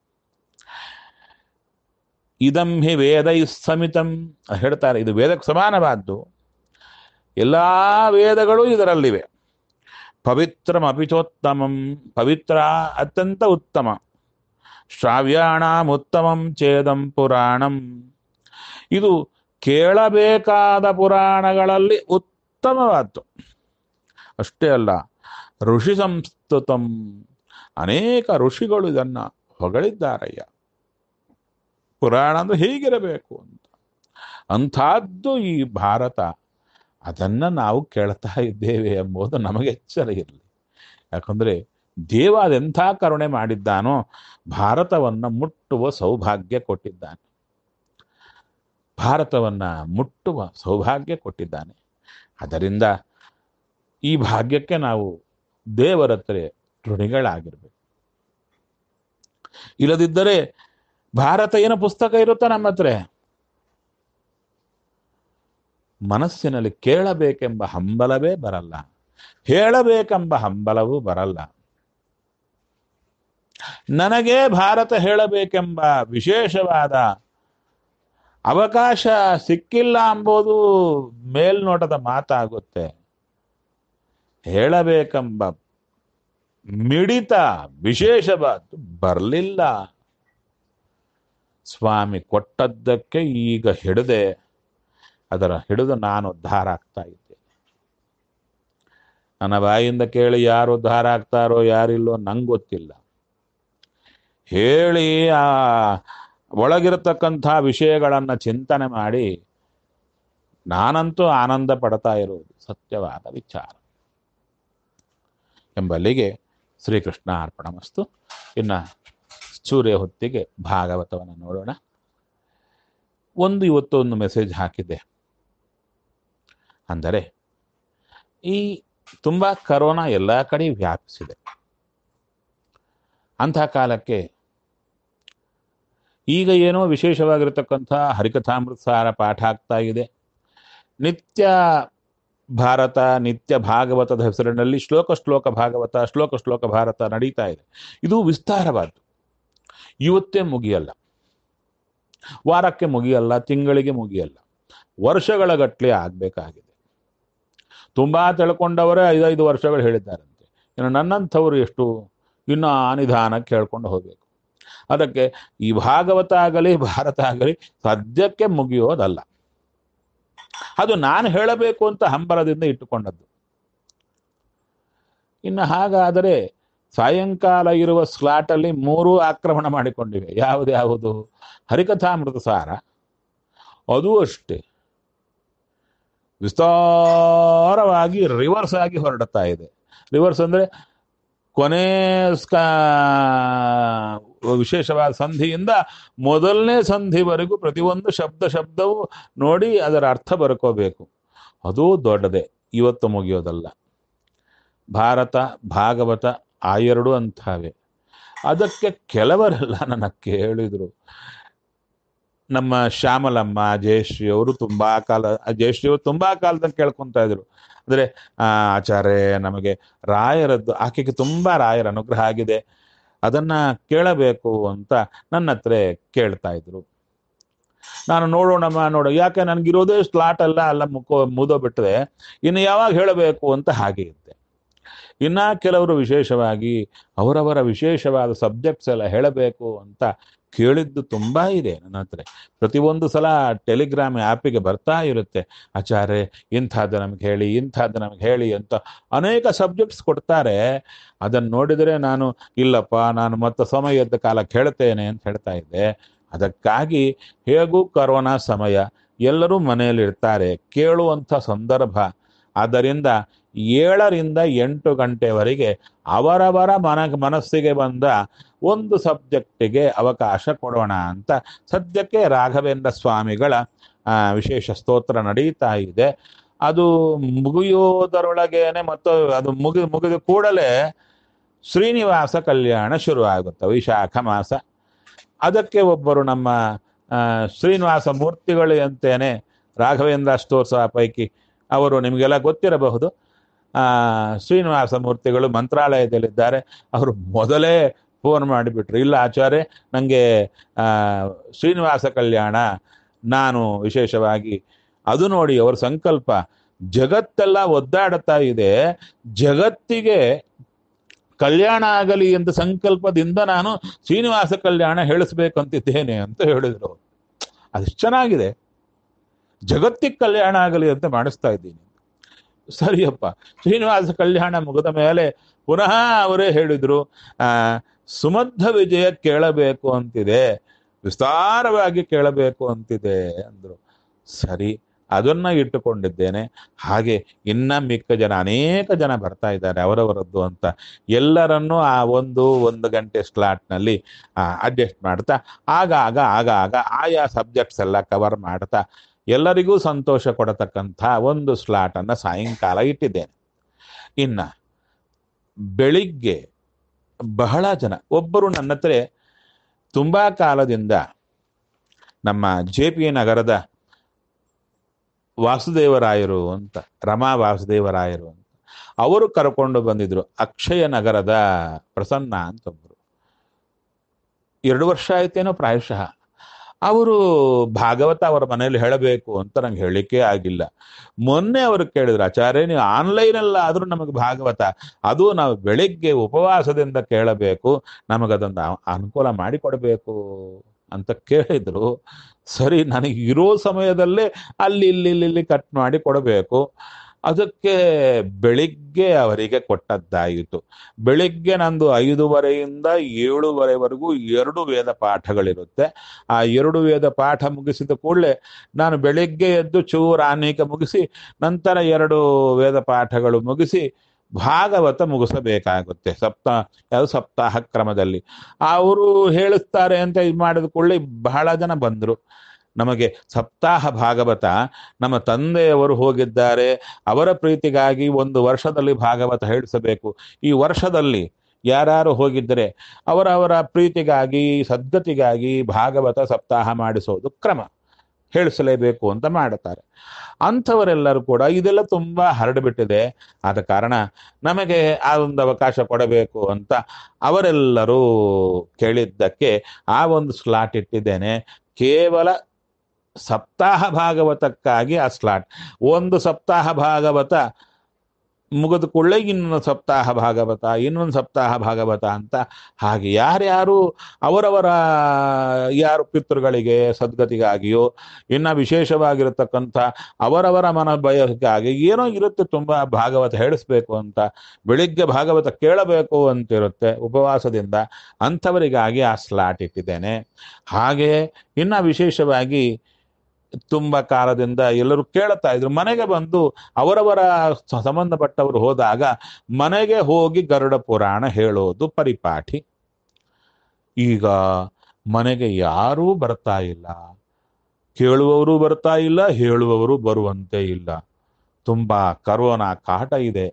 ಇದಂ ಹಿ ವೇದ ಸಮಿತಂ ಹೇಳ್ತಾರೆ ಇದು ವೇದಕ್ಕೆ ಸಮಾನವಾದ್ದು ಎಲ್ಲಾ ವೇದಗಳು ಇದರಲ್ಲಿವೆ ಪವಿತ್ರಂ ಅಪಿಚೋತ್ತಮಂ ಪವಿತ್ರ ಅತ್ಯಂತ ಉತ್ತಮ ಶ್ರಾವ್ಯಾಣಾಂ ಉತ್ತಮಂ ಚೇದಂ ಪುರಾಣಂ ಇದು ಕೇಳಬೇಕಾದ ಪುರಾಣಗಳಲ್ಲಿ ಉತ್ತಮವಾದ್ದು ಅಷ್ಟೇ ಅಲ್ಲ ಋಷಿ ಸಂಸ್ತುತಂ ಅನೇಕ ಋಷಿಗಳು ಇದನ್ನ ಹೊಗಳಿದ್ದಾರಯ್ಯ ಪುರಾಣ ಅಂದ್ರೆ ಹೀಗಿರಬೇಕು ಅಂತ ಅಂಥದ್ದು ಈ ಭಾರತ ಅದನ್ನ ನಾವು ಕೇಳ್ತಾ ಇದ್ದೇವೆ ಎಂಬುದು ನಮಗೆ ಎಚ್ಚರ ಇರಲಿ ಯಾಕಂದ್ರೆ ದೇವ ಅದೆಂಥ ಕರುಣೆ ಮಾಡಿದ್ದಾನೋ ಭಾರತವನ್ನ ಮುಟ್ಟುವ ಸೌಭಾಗ್ಯ ಕೊಟ್ಟಿದ್ದಾನೆ ಭಾರತವನ್ನ ಮುಟ್ಟುವ ಸೌಭಾಗ್ಯ ಕೊಟ್ಟಿದ್ದಾನೆ ಅದರಿಂದ ಈ ಭಾಗ್ಯಕ್ಕೆ ನಾವು ದೇವರ ಹತ್ರ ಋಣಿಗಳಾಗಿರ್ಬೇಕು ಇಲ್ಲದಿದ್ದರೆ ಭಾರತ ಏನೋ ಪುಸ್ತಕ ಇರುತ್ತಾ ನಮ್ಮ ಹತ್ರ ಮನಸ್ಸಿನಲ್ಲಿ ಕೇಳಬೇಕೆಂಬ ಹಂಬಲವೇ ಬರಲ್ಲ ಹೇಳಬೇಕೆಂಬ ಹಂಬಲವೂ ಬರಲ್ಲ ನನಗೆ ಭಾರತ ಹೇಳಬೇಕೆಂಬ ವಿಶೇಷವಾದ ಅವಕಾಶ ಸಿಕ್ಕಿಲ್ಲ ಅಂಬೋದು ಮೇಲ್ನೋಟದ ಮಾತಾಗುತ್ತೆ ಹೇಳಬೇಕೆಂಬ ಮಿಡಿತ ವಿಶೇಷವಾದ್ದು ಬರಲಿಲ್ಲ ಸ್ವಾಮಿ ಕೊಟ್ಟದ್ದಕ್ಕೆ ಈಗ ಹಿಡದೆ ಅದರ ಹಿಡಿದು ನಾನು ಉದ್ಧಾರ ಆಗ್ತಾ ಇದ್ದೆ ನನ್ನ ಬಾಯಿಂದ ಕೇಳಿ ಯಾರು ಉದ್ಧಾರ ಆಗ್ತಾರೋ ಯಾರಿಲ್ಲೋ ನಂಗೆ ಗೊತ್ತಿಲ್ಲ ಹೇಳಿ ಆ ಒಳಗಿರತಕ್ಕಂಥ ವಿಷಯಗಳನ್ನು ಚಿಂತನೆ ಮಾಡಿ ನಾನಂತೂ ಆನಂದ ಪಡ್ತಾ ಇರುವುದು ಸತ್ಯವಾದ ವಿಚಾರ ಎಂಬಲ್ಲಿಗೆ ಶ್ರೀಕೃಷ್ಣ ಅರ್ಪಣಮಸ್ತು ಇನ್ನು ಸೂರ್ಯ ಹೊತ್ತಿಗೆ ಭಾಗವತವನ್ನು ನೋಡೋಣ ಒಂದು ಇವತ್ತು ಒಂದು ಮೆಸೇಜ್ ಹಾಕಿದ್ದೆ ಅಂದರೆ ಈ ತುಂಬ ಕರೋನಾ ಎಲ್ಲ ಕಡೆ ವ್ಯಾಪಿಸಿದೆ ಅಂಥ ಕಾಲಕ್ಕೆ ಈಗ ಏನೋ ವಿಶೇಷವಾಗಿರತಕ್ಕಂಥ ಹರಿಕಥಾಮೃತಸಾರ ಪಾಠ ಆಗ್ತಾ ಇದೆ ನಿತ್ಯ ಭಾರತ ನಿತ್ಯ ಭಾಗವತದ ಹೆಸರಿನಲ್ಲಿ ಶ್ಲೋಕ ಶ್ಲೋಕ ಭಾಗವತ ಶ್ಲೋಕ ಶ್ಲೋಕ ಭಾರತ ನಡೀತಾ ಇದೆ ಇದು ವಿಸ್ತಾರವಾದ್ದು ಇವತ್ತೇ ಮುಗಿಯಲ್ಲ ವಾರಕ್ಕೆ ಮುಗಿಯಲ್ಲ ತಿಂಗಳಿಗೆ ಮುಗಿಯಲ್ಲ ವರ್ಷಗಳ ಗಟ್ಟಲೆ ಆಗಬೇಕಾಗಿದೆ ತುಂಬಾ ತಿಳ್ಕೊಂಡವರೇ ಐದೈದು ವರ್ಷಗಳು ಹೇಳಿದ್ದಾರಂತೆ ಇನ್ನು ನನ್ನಂಥವ್ರು ಎಷ್ಟು ಇನ್ನು ನಿಧಾನ ಕೇಳ್ಕೊಂಡು ಹೋಗಬೇಕು ಅದಕ್ಕೆ ಈ ಭಾಗವತ ಆಗಲಿ ಭಾರತ ಆಗಲಿ ಸದ್ಯಕ್ಕೆ ಮುಗಿಯೋದಲ್ಲ ಅದು ನಾನು ಹೇಳಬೇಕು ಅಂತ ಹಂಬಲದಿಂದ ಇಟ್ಟುಕೊಂಡದ್ದು ಇನ್ನು ಹಾಗಾದರೆ ಸಾಯಂಕಾಲ ಇರುವ ಸ್ಲಾಟಲ್ಲಿ ಮೂರೂ ಆಕ್ರಮಣ ಮಾಡಿಕೊಂಡಿವೆ ಯಾವುದ್ಯಾವುದು ಹರಿಕಥಾಮೃತ ಸಾರ ಅದು ಅಷ್ಟೇ ವಿಸ್ತಾರವಾಗಿ ರಿವರ್ಸ್ ಆಗಿ ಹೊರಡುತ್ತಾ ಇದೆ ರಿವರ್ಸ್ ಅಂದರೆ ಕೊನೆ ಸ್ಕ- ವಿಶೇಷವಾದ ಸಂಧಿಯಿಂದ ಮೊದಲನೇ ಸಂಧಿವರೆಗೂ ಪ್ರತಿಯೊಂದು ಶಬ್ದ ಶಬ್ದವು ನೋಡಿ ಅದರ ಅರ್ಥ ಬರ್ಕೋಬೇಕು ಅದು ದೊಡ್ಡದೆ ಇವತ್ತು ಮುಗಿಯೋದಲ್ಲ ಭಾರತ ಭಾಗವತ ಆ ಎರಡು ಅಂತಾವೆ ಅದಕ್ಕೆ ಕೆಲವರೆಲ್ಲ ನನ್ನ ಕೇಳಿದರು ನಮ್ಮ ಶ್ಯಾಮಲಮ್ಮ ಜಯಶ್ರೀ ಅವರು ತುಂಬಾ ಕಾಲ ಜಯಶ್ರೀ ಅವರು ತುಂಬಾ ಕಾಲದಲ್ಲಿ ಕೇಳ್ಕೊಂತ ಇದ್ರು ಅಂದ್ರೆ ಆ ಆಚಾರ್ಯ ನಮಗೆ ರಾಯರದ್ದು ಆಕೆಗೆ ತುಂಬಾ ರಾಯರ ಅನುಗ್ರಹ ಆಗಿದೆ ಅದನ್ನ ಕೇಳಬೇಕು ಅಂತ ನನ್ನ ಹತ್ರ ಕೇಳ್ತಾ ಇದ್ರು ನಾನು ನೋಡೋಣಮ್ಮ ನೋಡೋ ಯಾಕೆ ನನ್ಗಿರೋದೇ ಸ್ಲಾಟ್ ಅಲ್ಲ ಅಲ್ಲ ಮುಕ್ಕೋ ಮುದೋಬಿಟ್ರೆ ಇನ್ನು ಯಾವಾಗ ಹೇಳಬೇಕು ಅಂತ ಹಾಗೆ ಇದ್ದೆ ಇನ್ನ ಕೆಲವರು ವಿಶೇಷವಾಗಿ ಅವರವರ ವಿಶೇಷವಾದ ಸಬ್ಜೆಕ್ಟ್ಸ್ ಎಲ್ಲ ಹೇಳಬೇಕು ಅಂತ ಕೇಳಿದ್ದು ತುಂಬಾ ಇದೆ ನನ್ನ ಹತ್ರ ಪ್ರತಿಯೊಂದು ಸಲ ಟೆಲಿಗ್ರಾಮ್ ಆ್ಯಪಿಗೆ ಬರ್ತಾ ಇರುತ್ತೆ ಆಚಾರ್ಯ ಇಂಥದ್ದು ನಮ್ಗೆ ಹೇಳಿ ಇಂಥದ್ದು ನಮ್ಗೆ ಹೇಳಿ ಅಂತ ಅನೇಕ ಸಬ್ಜೆಕ್ಟ್ಸ್ ಕೊಡ್ತಾರೆ ಅದನ್ನು ನೋಡಿದರೆ ನಾನು ಇಲ್ಲಪ್ಪ ನಾನು ಮತ್ತೆ ಸಮಯದ ಕಾಲ ಕೇಳ್ತೇನೆ ಅಂತ ಹೇಳ್ತಾ ಇದ್ದೆ ಅದಕ್ಕಾಗಿ ಹೇಗೂ ಕರೋನಾ ಸಮಯ ಎಲ್ಲರೂ ಮನೆಯಲ್ಲಿ ಇರ್ತಾರೆ ಕೇಳುವಂಥ ಸಂದರ್ಭ ಆದ್ದರಿಂದ ಏಳರಿಂದ ಎಂಟು ಗಂಟೆವರೆಗೆ ಅವರವರ ಮನ ಮನಸ್ಸಿಗೆ ಬಂದ ಒಂದು ಸಬ್ಜೆಕ್ಟಿಗೆ ಅವಕಾಶ ಕೊಡೋಣ ಅಂತ ಸದ್ಯಕ್ಕೆ ರಾಘವೇಂದ್ರ ಸ್ವಾಮಿಗಳ ಆ, ವಿಶೇಷ ಸ್ತೋತ್ರ ನಡೀತಾ ಇದೆ ಅದು ಮುಗಿಯೋದರೊಳಗೇನೆ ಮತ್ತು ಅದು ಮುಗಿ ಮುಗಿದ ಕೂಡಲೇ ಶ್ರೀನಿವಾಸ ಕಲ್ಯಾಣ ಶುರು ಆಗುತ್ತೆ ವೈಶಾಖ ಮಾಸ ಅದಕ್ಕೆ ಒಬ್ಬರು ನಮ್ಮ ಆ, ಶ್ರೀನಿವಾಸ ಮೂರ್ತಿಗಳು ಅಂತೇನೆ ರಾಘವೇಂದ್ರ ಸ್ತೋತ್ಸ ಪೈಕಿ ಅವರು ನಿಮಗೆಲ್ಲ ಗೊತ್ತಿರಬಹುದು ಆ, ಶ್ರೀನಿವಾಸ ಮೂರ್ತಿಗಳು ಮಂತ್ರಾಲಯದಲ್ಲಿದ್ದಾರೆ ಅವರು ಮೊದಲೇ ಫೋನ್ ಮಾಡಿಬಿಟ್ರು ಇಲ್ಲ ಆಚಾರ್ಯ ನನಗೆ ಶ್ರೀನಿವಾಸ ಕಲ್ಯಾಣ ನಾನು ವಿಶೇಷವಾಗಿ ಅದು ನೋಡಿ ಅವರ ಸಂಕಲ್ಪ ಜಗತ್ತೆಲ್ಲ ಒದ್ದಾಡುತ್ತಾ ಇದೆ ಜಗತ್ತಿಗೆ ಕಲ್ಯಾಣ ಆಗಲಿ ಅಂತ ಸಂಕಲ್ಪದಿಂದ ನಾನು ಶ್ರೀನಿವಾಸ ಕಲ್ಯಾಣ ಹೇಳಿಸ್ಬೇಕಂತಿದ್ದೇನೆ ಅಂತ ಹೇಳಿದ್ರು ಅದೆಷ್ಟು ಚೆನ್ನಾಗಿದೆ ಜಗತ್ತಿಗೆ ಕಲ್ಯಾಣ ಆಗಲಿ ಅಂತ ಮಾಡಿಸ್ತಾ ಇದ್ದೀನಿ ಸರಿಯಪ್ಪ ಶ್ರೀನಿವಾಸ ಕಲ್ಯಾಣ ಮುಗಿದ ಮೇಲೆ ಪುನಃ ಅವರೇ ಹೇಳಿದ್ರು ಆ ಸುಮಧ್ವ ವಿಜಯ ಕೇಳಬೇಕು ಅಂತಿದೆ ವಿಸ್ತಾರವಾಗಿ ಕೇಳಬೇಕು ಅಂತಿದೆ ಅಂದ್ರು ಸರಿ ಅದನ್ನ ಇಟ್ಟುಕೊಂಡಿದ್ದೇನೆ ಹಾಗೆ ಇನ್ನ ಮಿಕ್ಕ ಜನ ಅನೇಕ ಜನ ಬರ್ತಾ ಇದ್ದಾರೆ ಅವರವರದ್ದು ಅಂತ ಎಲ್ಲರನ್ನೂ ಆ ಒಂದು ಒಂದು ಗಂಟೆ ಸ್ಲಾಟ್ನಲ್ಲಿ ಅಡ್ಜಸ್ಟ್ ಮಾಡ್ತಾ ಆಗ ಆಗ ಆಗ ಆಗ ಆಯಾ ಸಬ್ಜೆಕ್ಟ್ಸ್ ಎಲ್ಲ ಕವರ್ ಮಾಡ್ತಾ ಎಲ್ಲರಿಗೂ ಸಂತೋಷ ಕೊಡತಕ್ಕಂಥ ಒಂದು ಸ್ಲಾಟನ್ನು ಸಾಯಂಕಾಲ ಇಟ್ಟಿದ್ದೇನೆ ಇನ್ನ ಬೆಳಿಗ್ಗೆ ಬಹಳ ಜನ ಒಬ್ಬರು ನನ್ನ ಹತ್ರ ತುಂಬಾ ಕಾಲದಿಂದ ನಮ್ಮ ಜೆ ಪಿ ನಗರದ ವಾಸುದೇವರಾಯರು ಅಂತ ರಮಾ ವಾಸುದೇವರಾಯರು ಅಂತ ಅವರು ಕರ್ಕೊಂಡು ಬಂದಿದ್ರು ಅಕ್ಷಯ ನಗರದ ಪ್ರಸನ್ನ ಅಂತ ಒಬ್ಬರು ಎರಡು ವರ್ಷ ಆಯ್ತೇನೋ ಪ್ರಾಯಶಃ ಅವರು ಭಾಗವತ ಅವರ ಮನೆಯಲ್ಲಿ ಹೇಳಬೇಕು ಅಂತ ನಂಗೆ ಹೇಳಿಕೆ ಆಗಿಲ್ಲ ಮೊನ್ನೆ ಅವರು ಕೇಳಿದ್ರು ಆಚಾರ್ಯ ನೀವು ಆನ್ಲೈನಲ್ಲಿ ಆದರೂ ನಮಗೆ ಭಾಗವತ ಅದು ನಾವು ಬೆಳಿಗ್ಗೆ ಉಪವಾಸದಿಂದ ಕೇಳಬೇಕು ನಮಗದೊಂದು ಅ- ಅನುಕೂಲ ಮಾಡಿಕೊಡ್ಬೇಕು ಅಂತ ಕೇಳಿದ್ರು ಸರಿ ನನಗೆ ಇರೋ ಸಮಯದಲ್ಲೇ ಅಲ್ಲಿ ಇಲ್ಲಿ ಇಲ್ಲಿ ಇಲ್ಲಿ ಕಟ್ ಮಾಡಿ ಕೊಡಬೇಕು ಅದಕ್ಕೆ ಬೆಳಿಗ್ಗೆ ಅವರಿಗೆ ಕೊಟ್ಟದ್ದಾಯಿತು ಬೆಳಿಗ್ಗೆ ನಂದು ಐದೂವರೆಯಿಂದ ಏಳುವರೆವರೆಗೂ ಎರಡು ವೇದ ಪಾಠಗಳಿರುತ್ತೆ ಆ ಎರಡು ವೇದ ಪಾಠ ಮುಗಿಸಿದ ಕೂಡಲೇ ನಾನು ಬೆಳಿಗ್ಗೆ ಎದ್ದು ಚೂರು ಆನೇಕ ಮುಗಿಸಿ ನಂತರ ಎರಡು ವೇದ ಪಾಠಗಳು ಮುಗಿಸಿ ಭಾಗವತ ಮುಗಿಸಬೇಕಾಗುತ್ತೆ ಸಪ್ತ ಯಾವುದು ಸಪ್ತಾಹ ಕ್ರಮದಲ್ಲಿ ಅವರು ಹೇಳಿಸ್ತಾರೆ ಅಂತ ಇದು ಮಾಡಿದ ಕೂಡಲೇ ಬಹಳ ಜನ ಬಂದರು ನಮಗೆ ಸಪ್ತಾಹ ಭಾಗವತ ನಮ್ಮ ತಂದೆಯವರು ಹೋಗಿದ್ದಾರೆ ಅವರ ಪ್ರೀತಿಗಾಗಿ ಒಂದು ವರ್ಷದಲ್ಲಿ ಭಾಗವತ ಹೇಳಿಸಬೇಕು ಈ ವರ್ಷದಲ್ಲಿ ಯಾರ್ಯಾರು ಹೋಗಿದ್ದರೆ ಅವರವರ ಪ್ರೀತಿಗಾಗಿ ಸದ್ಗತಿಗಾಗಿ ಭಾಗವತ ಸಪ್ತಾಹ ಮಾಡಿಸೋದು ಕ್ರಮ ಹೇಳಿಸಲೇಬೇಕು ಅಂತ ಮಾಡುತ್ತಾರೆ ಅಂಥವರೆಲ್ಲರೂ ಕೂಡ ಇದೆಲ್ಲ ತುಂಬ ಹರಡಿಬಿಟ್ಟಿದೆ ಆದ ಕಾರಣ ನಮಗೆ ಆ ಒಂದು ಅವಕಾಶ ಕೊಡಬೇಕು ಅಂತ ಅವರೆಲ್ಲರೂ ಕೇಳಿದ್ದಕ್ಕೆ ಆ ಒಂದು ಸ್ಲಾಟ್ ಇಟ್ಟಿದ್ದೇನೆ ಕೇವಲ ಸಪ್ತಾಹ ಭಾಗವತಕ್ಕಾಗಿ ಆ ಸ್ಲಾಟ್ ಒಂದು ಸಪ್ತಾಹ ಭಾಗವತ ಮುಗಿದ ಕೂಡಲೇ ಇನ್ನೊಂದು ಸಪ್ತಾಹ ಭಾಗವತ ಇನ್ನೊಂದು ಸಪ್ತಾಹ ಭಾಗವತ ಅಂತ ಹಾಗೆ ಯಾರ್ಯಾರು ಅವರವರ ಯಾರು ಪಿತೃಗಳಿಗೆ ಸದ್ಗತಿಗಾಗಿಯೋ ಇನ್ನು ವಿಶೇಷವಾಗಿರತಕ್ಕಂಥ ಅವರವರ ಮನ ಬಯಕೆಗಾಗಿ ಏನೋ ಇರುತ್ತೆ ತುಂಬ ಭಾಗವತ ಹೇಳಿಸ್ಬೇಕು ಅಂತ ಬೆಳಿಗ್ಗೆ ಭಾಗವತ ಕೇಳಬೇಕು ಅಂತಿರುತ್ತೆ ಉಪವಾಸದಿಂದ ಅಂಥವರಿಗಾಗಿ ಆ ಸ್ಲಾಟ್ ಇಟ್ಟಿದ್ದೇನೆ ಹಾಗೆ ಇನ್ನು ವಿಶೇಷವಾಗಿ ತುಂಬ ಕಾಲದಿಂದ ಎಲ್ಲರೂ ಕೇಳುತ್ತಾ ಇದ್ರು ಮನೆಗೆ ಬಂದು ಅವರವರ ಸ- ಸಂಬಂಧಪಟ್ಟವರು ಹೋದಾಗ ಮನೆಗೆ ಹೋಗಿ ಗರುಡ ಪುರಾಣ ಹೇಳೋದು ಪರಿಪಾಠಿ ಈಗ ಮನೆಗೆ ಯಾರೂ ಬರ್ತಾ ಇಲ್ಲ ಕೇಳುವವರು ಬರ್ತಾ ಇಲ್ಲ ಹೇಳುವವರು ಬರುವಂತೆ ಇಲ್ಲ ತುಂಬ ಕರೋನಾ ಕಾಟ ಇದೆ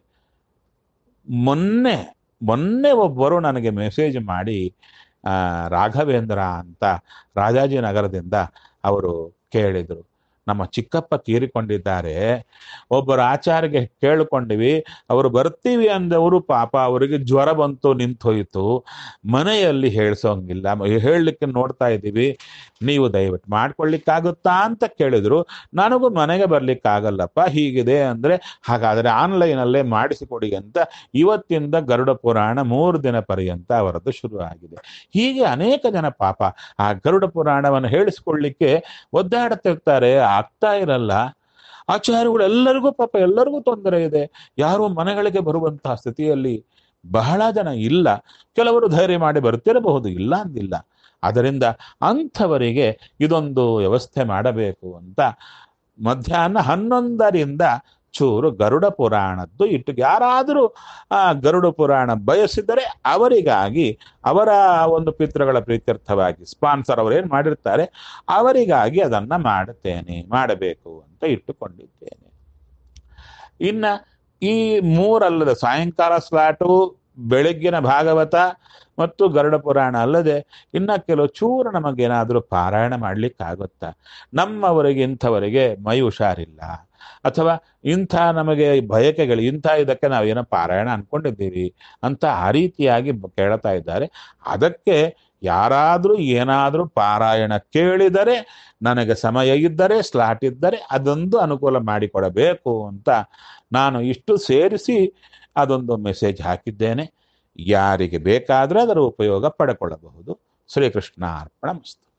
ಮೊನ್ನೆ ಮೊನ್ನೆ ಒಬ್ಬರು ನನಗೆ ಮೆಸೇಜ್ ಮಾಡಿ ಆ, ರಾಘವೇಂದ್ರ ಅಂತ ರಾಜಾಜಿನಗರದಿಂದ ಅವರು ಕೇಳಿದರು ನಮ್ಮ ಚಿಕ್ಕಪ್ಪ ತೀರಿಕೊಂಡಿದ್ದಾರೆ ಒಬ್ಬರು ಆಚಾರ್ಯಗೆ ಕೇಳಿಕೊಂಡಿವಿ ಅವರು ಬರ್ತೀವಿ ಅಂದವರು ಪಾಪ ಅವರಿಗೆ ಜ್ವರ ಬಂತು ನಿಂತೋಯ್ತು ಮನೆಯಲ್ಲಿ ಹೇಳ್ಸೋಂಗಿಲ್ಲ ಹೇಳಲಿಕ್ಕೆ ನೋಡ್ತಾ ಇದ್ದೀವಿ ನೀವು ದಯವಿಟ್ಟು ಮಾಡ್ಕೊಳ್ಳಿಕ್ಕಾಗುತ್ತಾ ಅಂತ ಕೇಳಿದ್ರು ನನಗೂ ಮನೆಗೆ ಬರ್ಲಿಕ್ಕಾಗಲ್ಲಪ್ಪ ಹೀಗಿದೆ ಅಂದರೆ ಹಾಗಾದರೆ ಆನ್ಲೈನಲ್ಲೇ ಮಾಡಿಸಿಕೊಡಿ ಅಂತ ಇವತ್ತಿಂದ ಗರುಡ ಪುರಾಣ ಮೂರು ದಿನ ಪರ್ಯಂತ ಅವರದ್ದು ಶುರು ಆಗಿದೆ ಹೀಗೆ ಅನೇಕ ಜನ ಪಾಪ ಆ ಗರುಡ ಪುರಾಣವನ್ನು ಹೇಳಿಸ್ಕೊಳ್ಳಿಕ್ಕೆ ಒದ್ದಾಡ್ತಿರ್ತಾರೆ ಆಗ್ತಾ ಇರಲ್ಲ ಆಚಾರ್ಯಗಳು ಎಲ್ಲರಿಗೂ ಪಾಪ ಎಲ್ಲರಿಗೂ ತೊಂದರೆ ಇದೆ ಯಾರು ಮನೆಗಳಿಗೆ ಬರುವಂತಹ ಸ್ಥಿತಿಯಲ್ಲಿ ಬಹಳ ಜನ ಇಲ್ಲ ಕೆಲವರು ಧೈರ್ಯ ಮಾಡಿ ಬರ್ತಿರಬಹುದು ಇಲ್ಲ ಅಂದಿಲ್ಲ ಅದರಿಂದ ಅಂಥವರಿಗೆ ಇದೊಂದು ವ್ಯವಸ್ಥೆ ಮಾಡಬೇಕು ಅಂತ ಮಧ್ಯಾಹ್ನ ಹನ್ನೊಂದರಿಂದ ಚೂರು ಗರುಡ ಪುರಾಣದ್ದು ಇಟ್ಟು ಯಾರಾದರೂ ಆ ಗರುಡ ಪುರಾಣ ಬಯಸಿದರೆ ಅವರಿಗಾಗಿ ಅವರ ಒಂದು ಪಿತೃಗಳ ಪ್ರೀತ್ಯರ್ಥವಾಗಿ ಸ್ಪಾನ್ಸರ್ ಅವರು ಏನು ಮಾಡಿರ್ತಾರೆ ಅವರಿಗಾಗಿ ಅದನ್ನ ಮಾಡುತ್ತೇನೆ ಮಾಡಬೇಕು ಅಂತ ಇಟ್ಟುಕೊಂಡಿದ್ದೇನೆ ಇನ್ನ ಈ ಮೂರಲ್ಲದ ಸಾಯಂಕಾಲ ಸ್ಲಾಟು ಬೆಳಗ್ಗಿನ ಭಾಗವತ ಮತ್ತು ಗರುಡ ಪುರಾಣ ಅಲ್ಲದೆ ಇನ್ನ ಕೆಲವು ಚೂರು ನಮಗೇನಾದರೂ ಪಾರಾಯಣ ಮಾಡ್ಲಿಕ್ಕಾಗುತ್ತಾ ನಮ್ಮವರಿಗೆ ಇಂಥವರಿಗೆ ಮೈ ಹುಷಾರಿಲ್ಲ ಅಥವಾ ಇಂಥ ನಮಗೆ ಬಯಕೆಗಳು ಇಂಥ ಇದಕ್ಕೆ ನಾವೇನೋ ಪಾರಾಯಣ ಅನ್ಕೊಂಡಿದ್ದೀವಿ ಅಂತ ಆ ರೀತಿಯಾಗಿ ಬ- ಕೇಳ್ತಾ ಇದ್ದಾರೆ ಅದಕ್ಕೆ ಯಾರಾದರೂ ಏನಾದರೂ ಪಾರಾಯಣ ಕೇಳಿದರೆ ನನಗೆ ಸಮಯ ಇದ್ದರೆ ಸ್ಲಾಟ್ ಇದ್ದರೆ ಅದೊಂದು ಅನುಕೂಲ ಮಾಡಿಕೊಡಬೇಕು ಅಂತ ನಾನು ಇಷ್ಟು ಸೇರಿಸಿ ಅದೊಂದು ಮೆಸೇಜ್ ಹಾಕಿದ್ದೇನೆ ಯಾರಿಗೆ ಬೇಕಾದರೆ ಅದರ ಉಪಯೋಗ ಪಡ್ಕೊಳ್ಳಬಹುದು ಶ್ರೀಕೃಷ್ಣ ಅರ್ಪಣ ಮಸ್ತು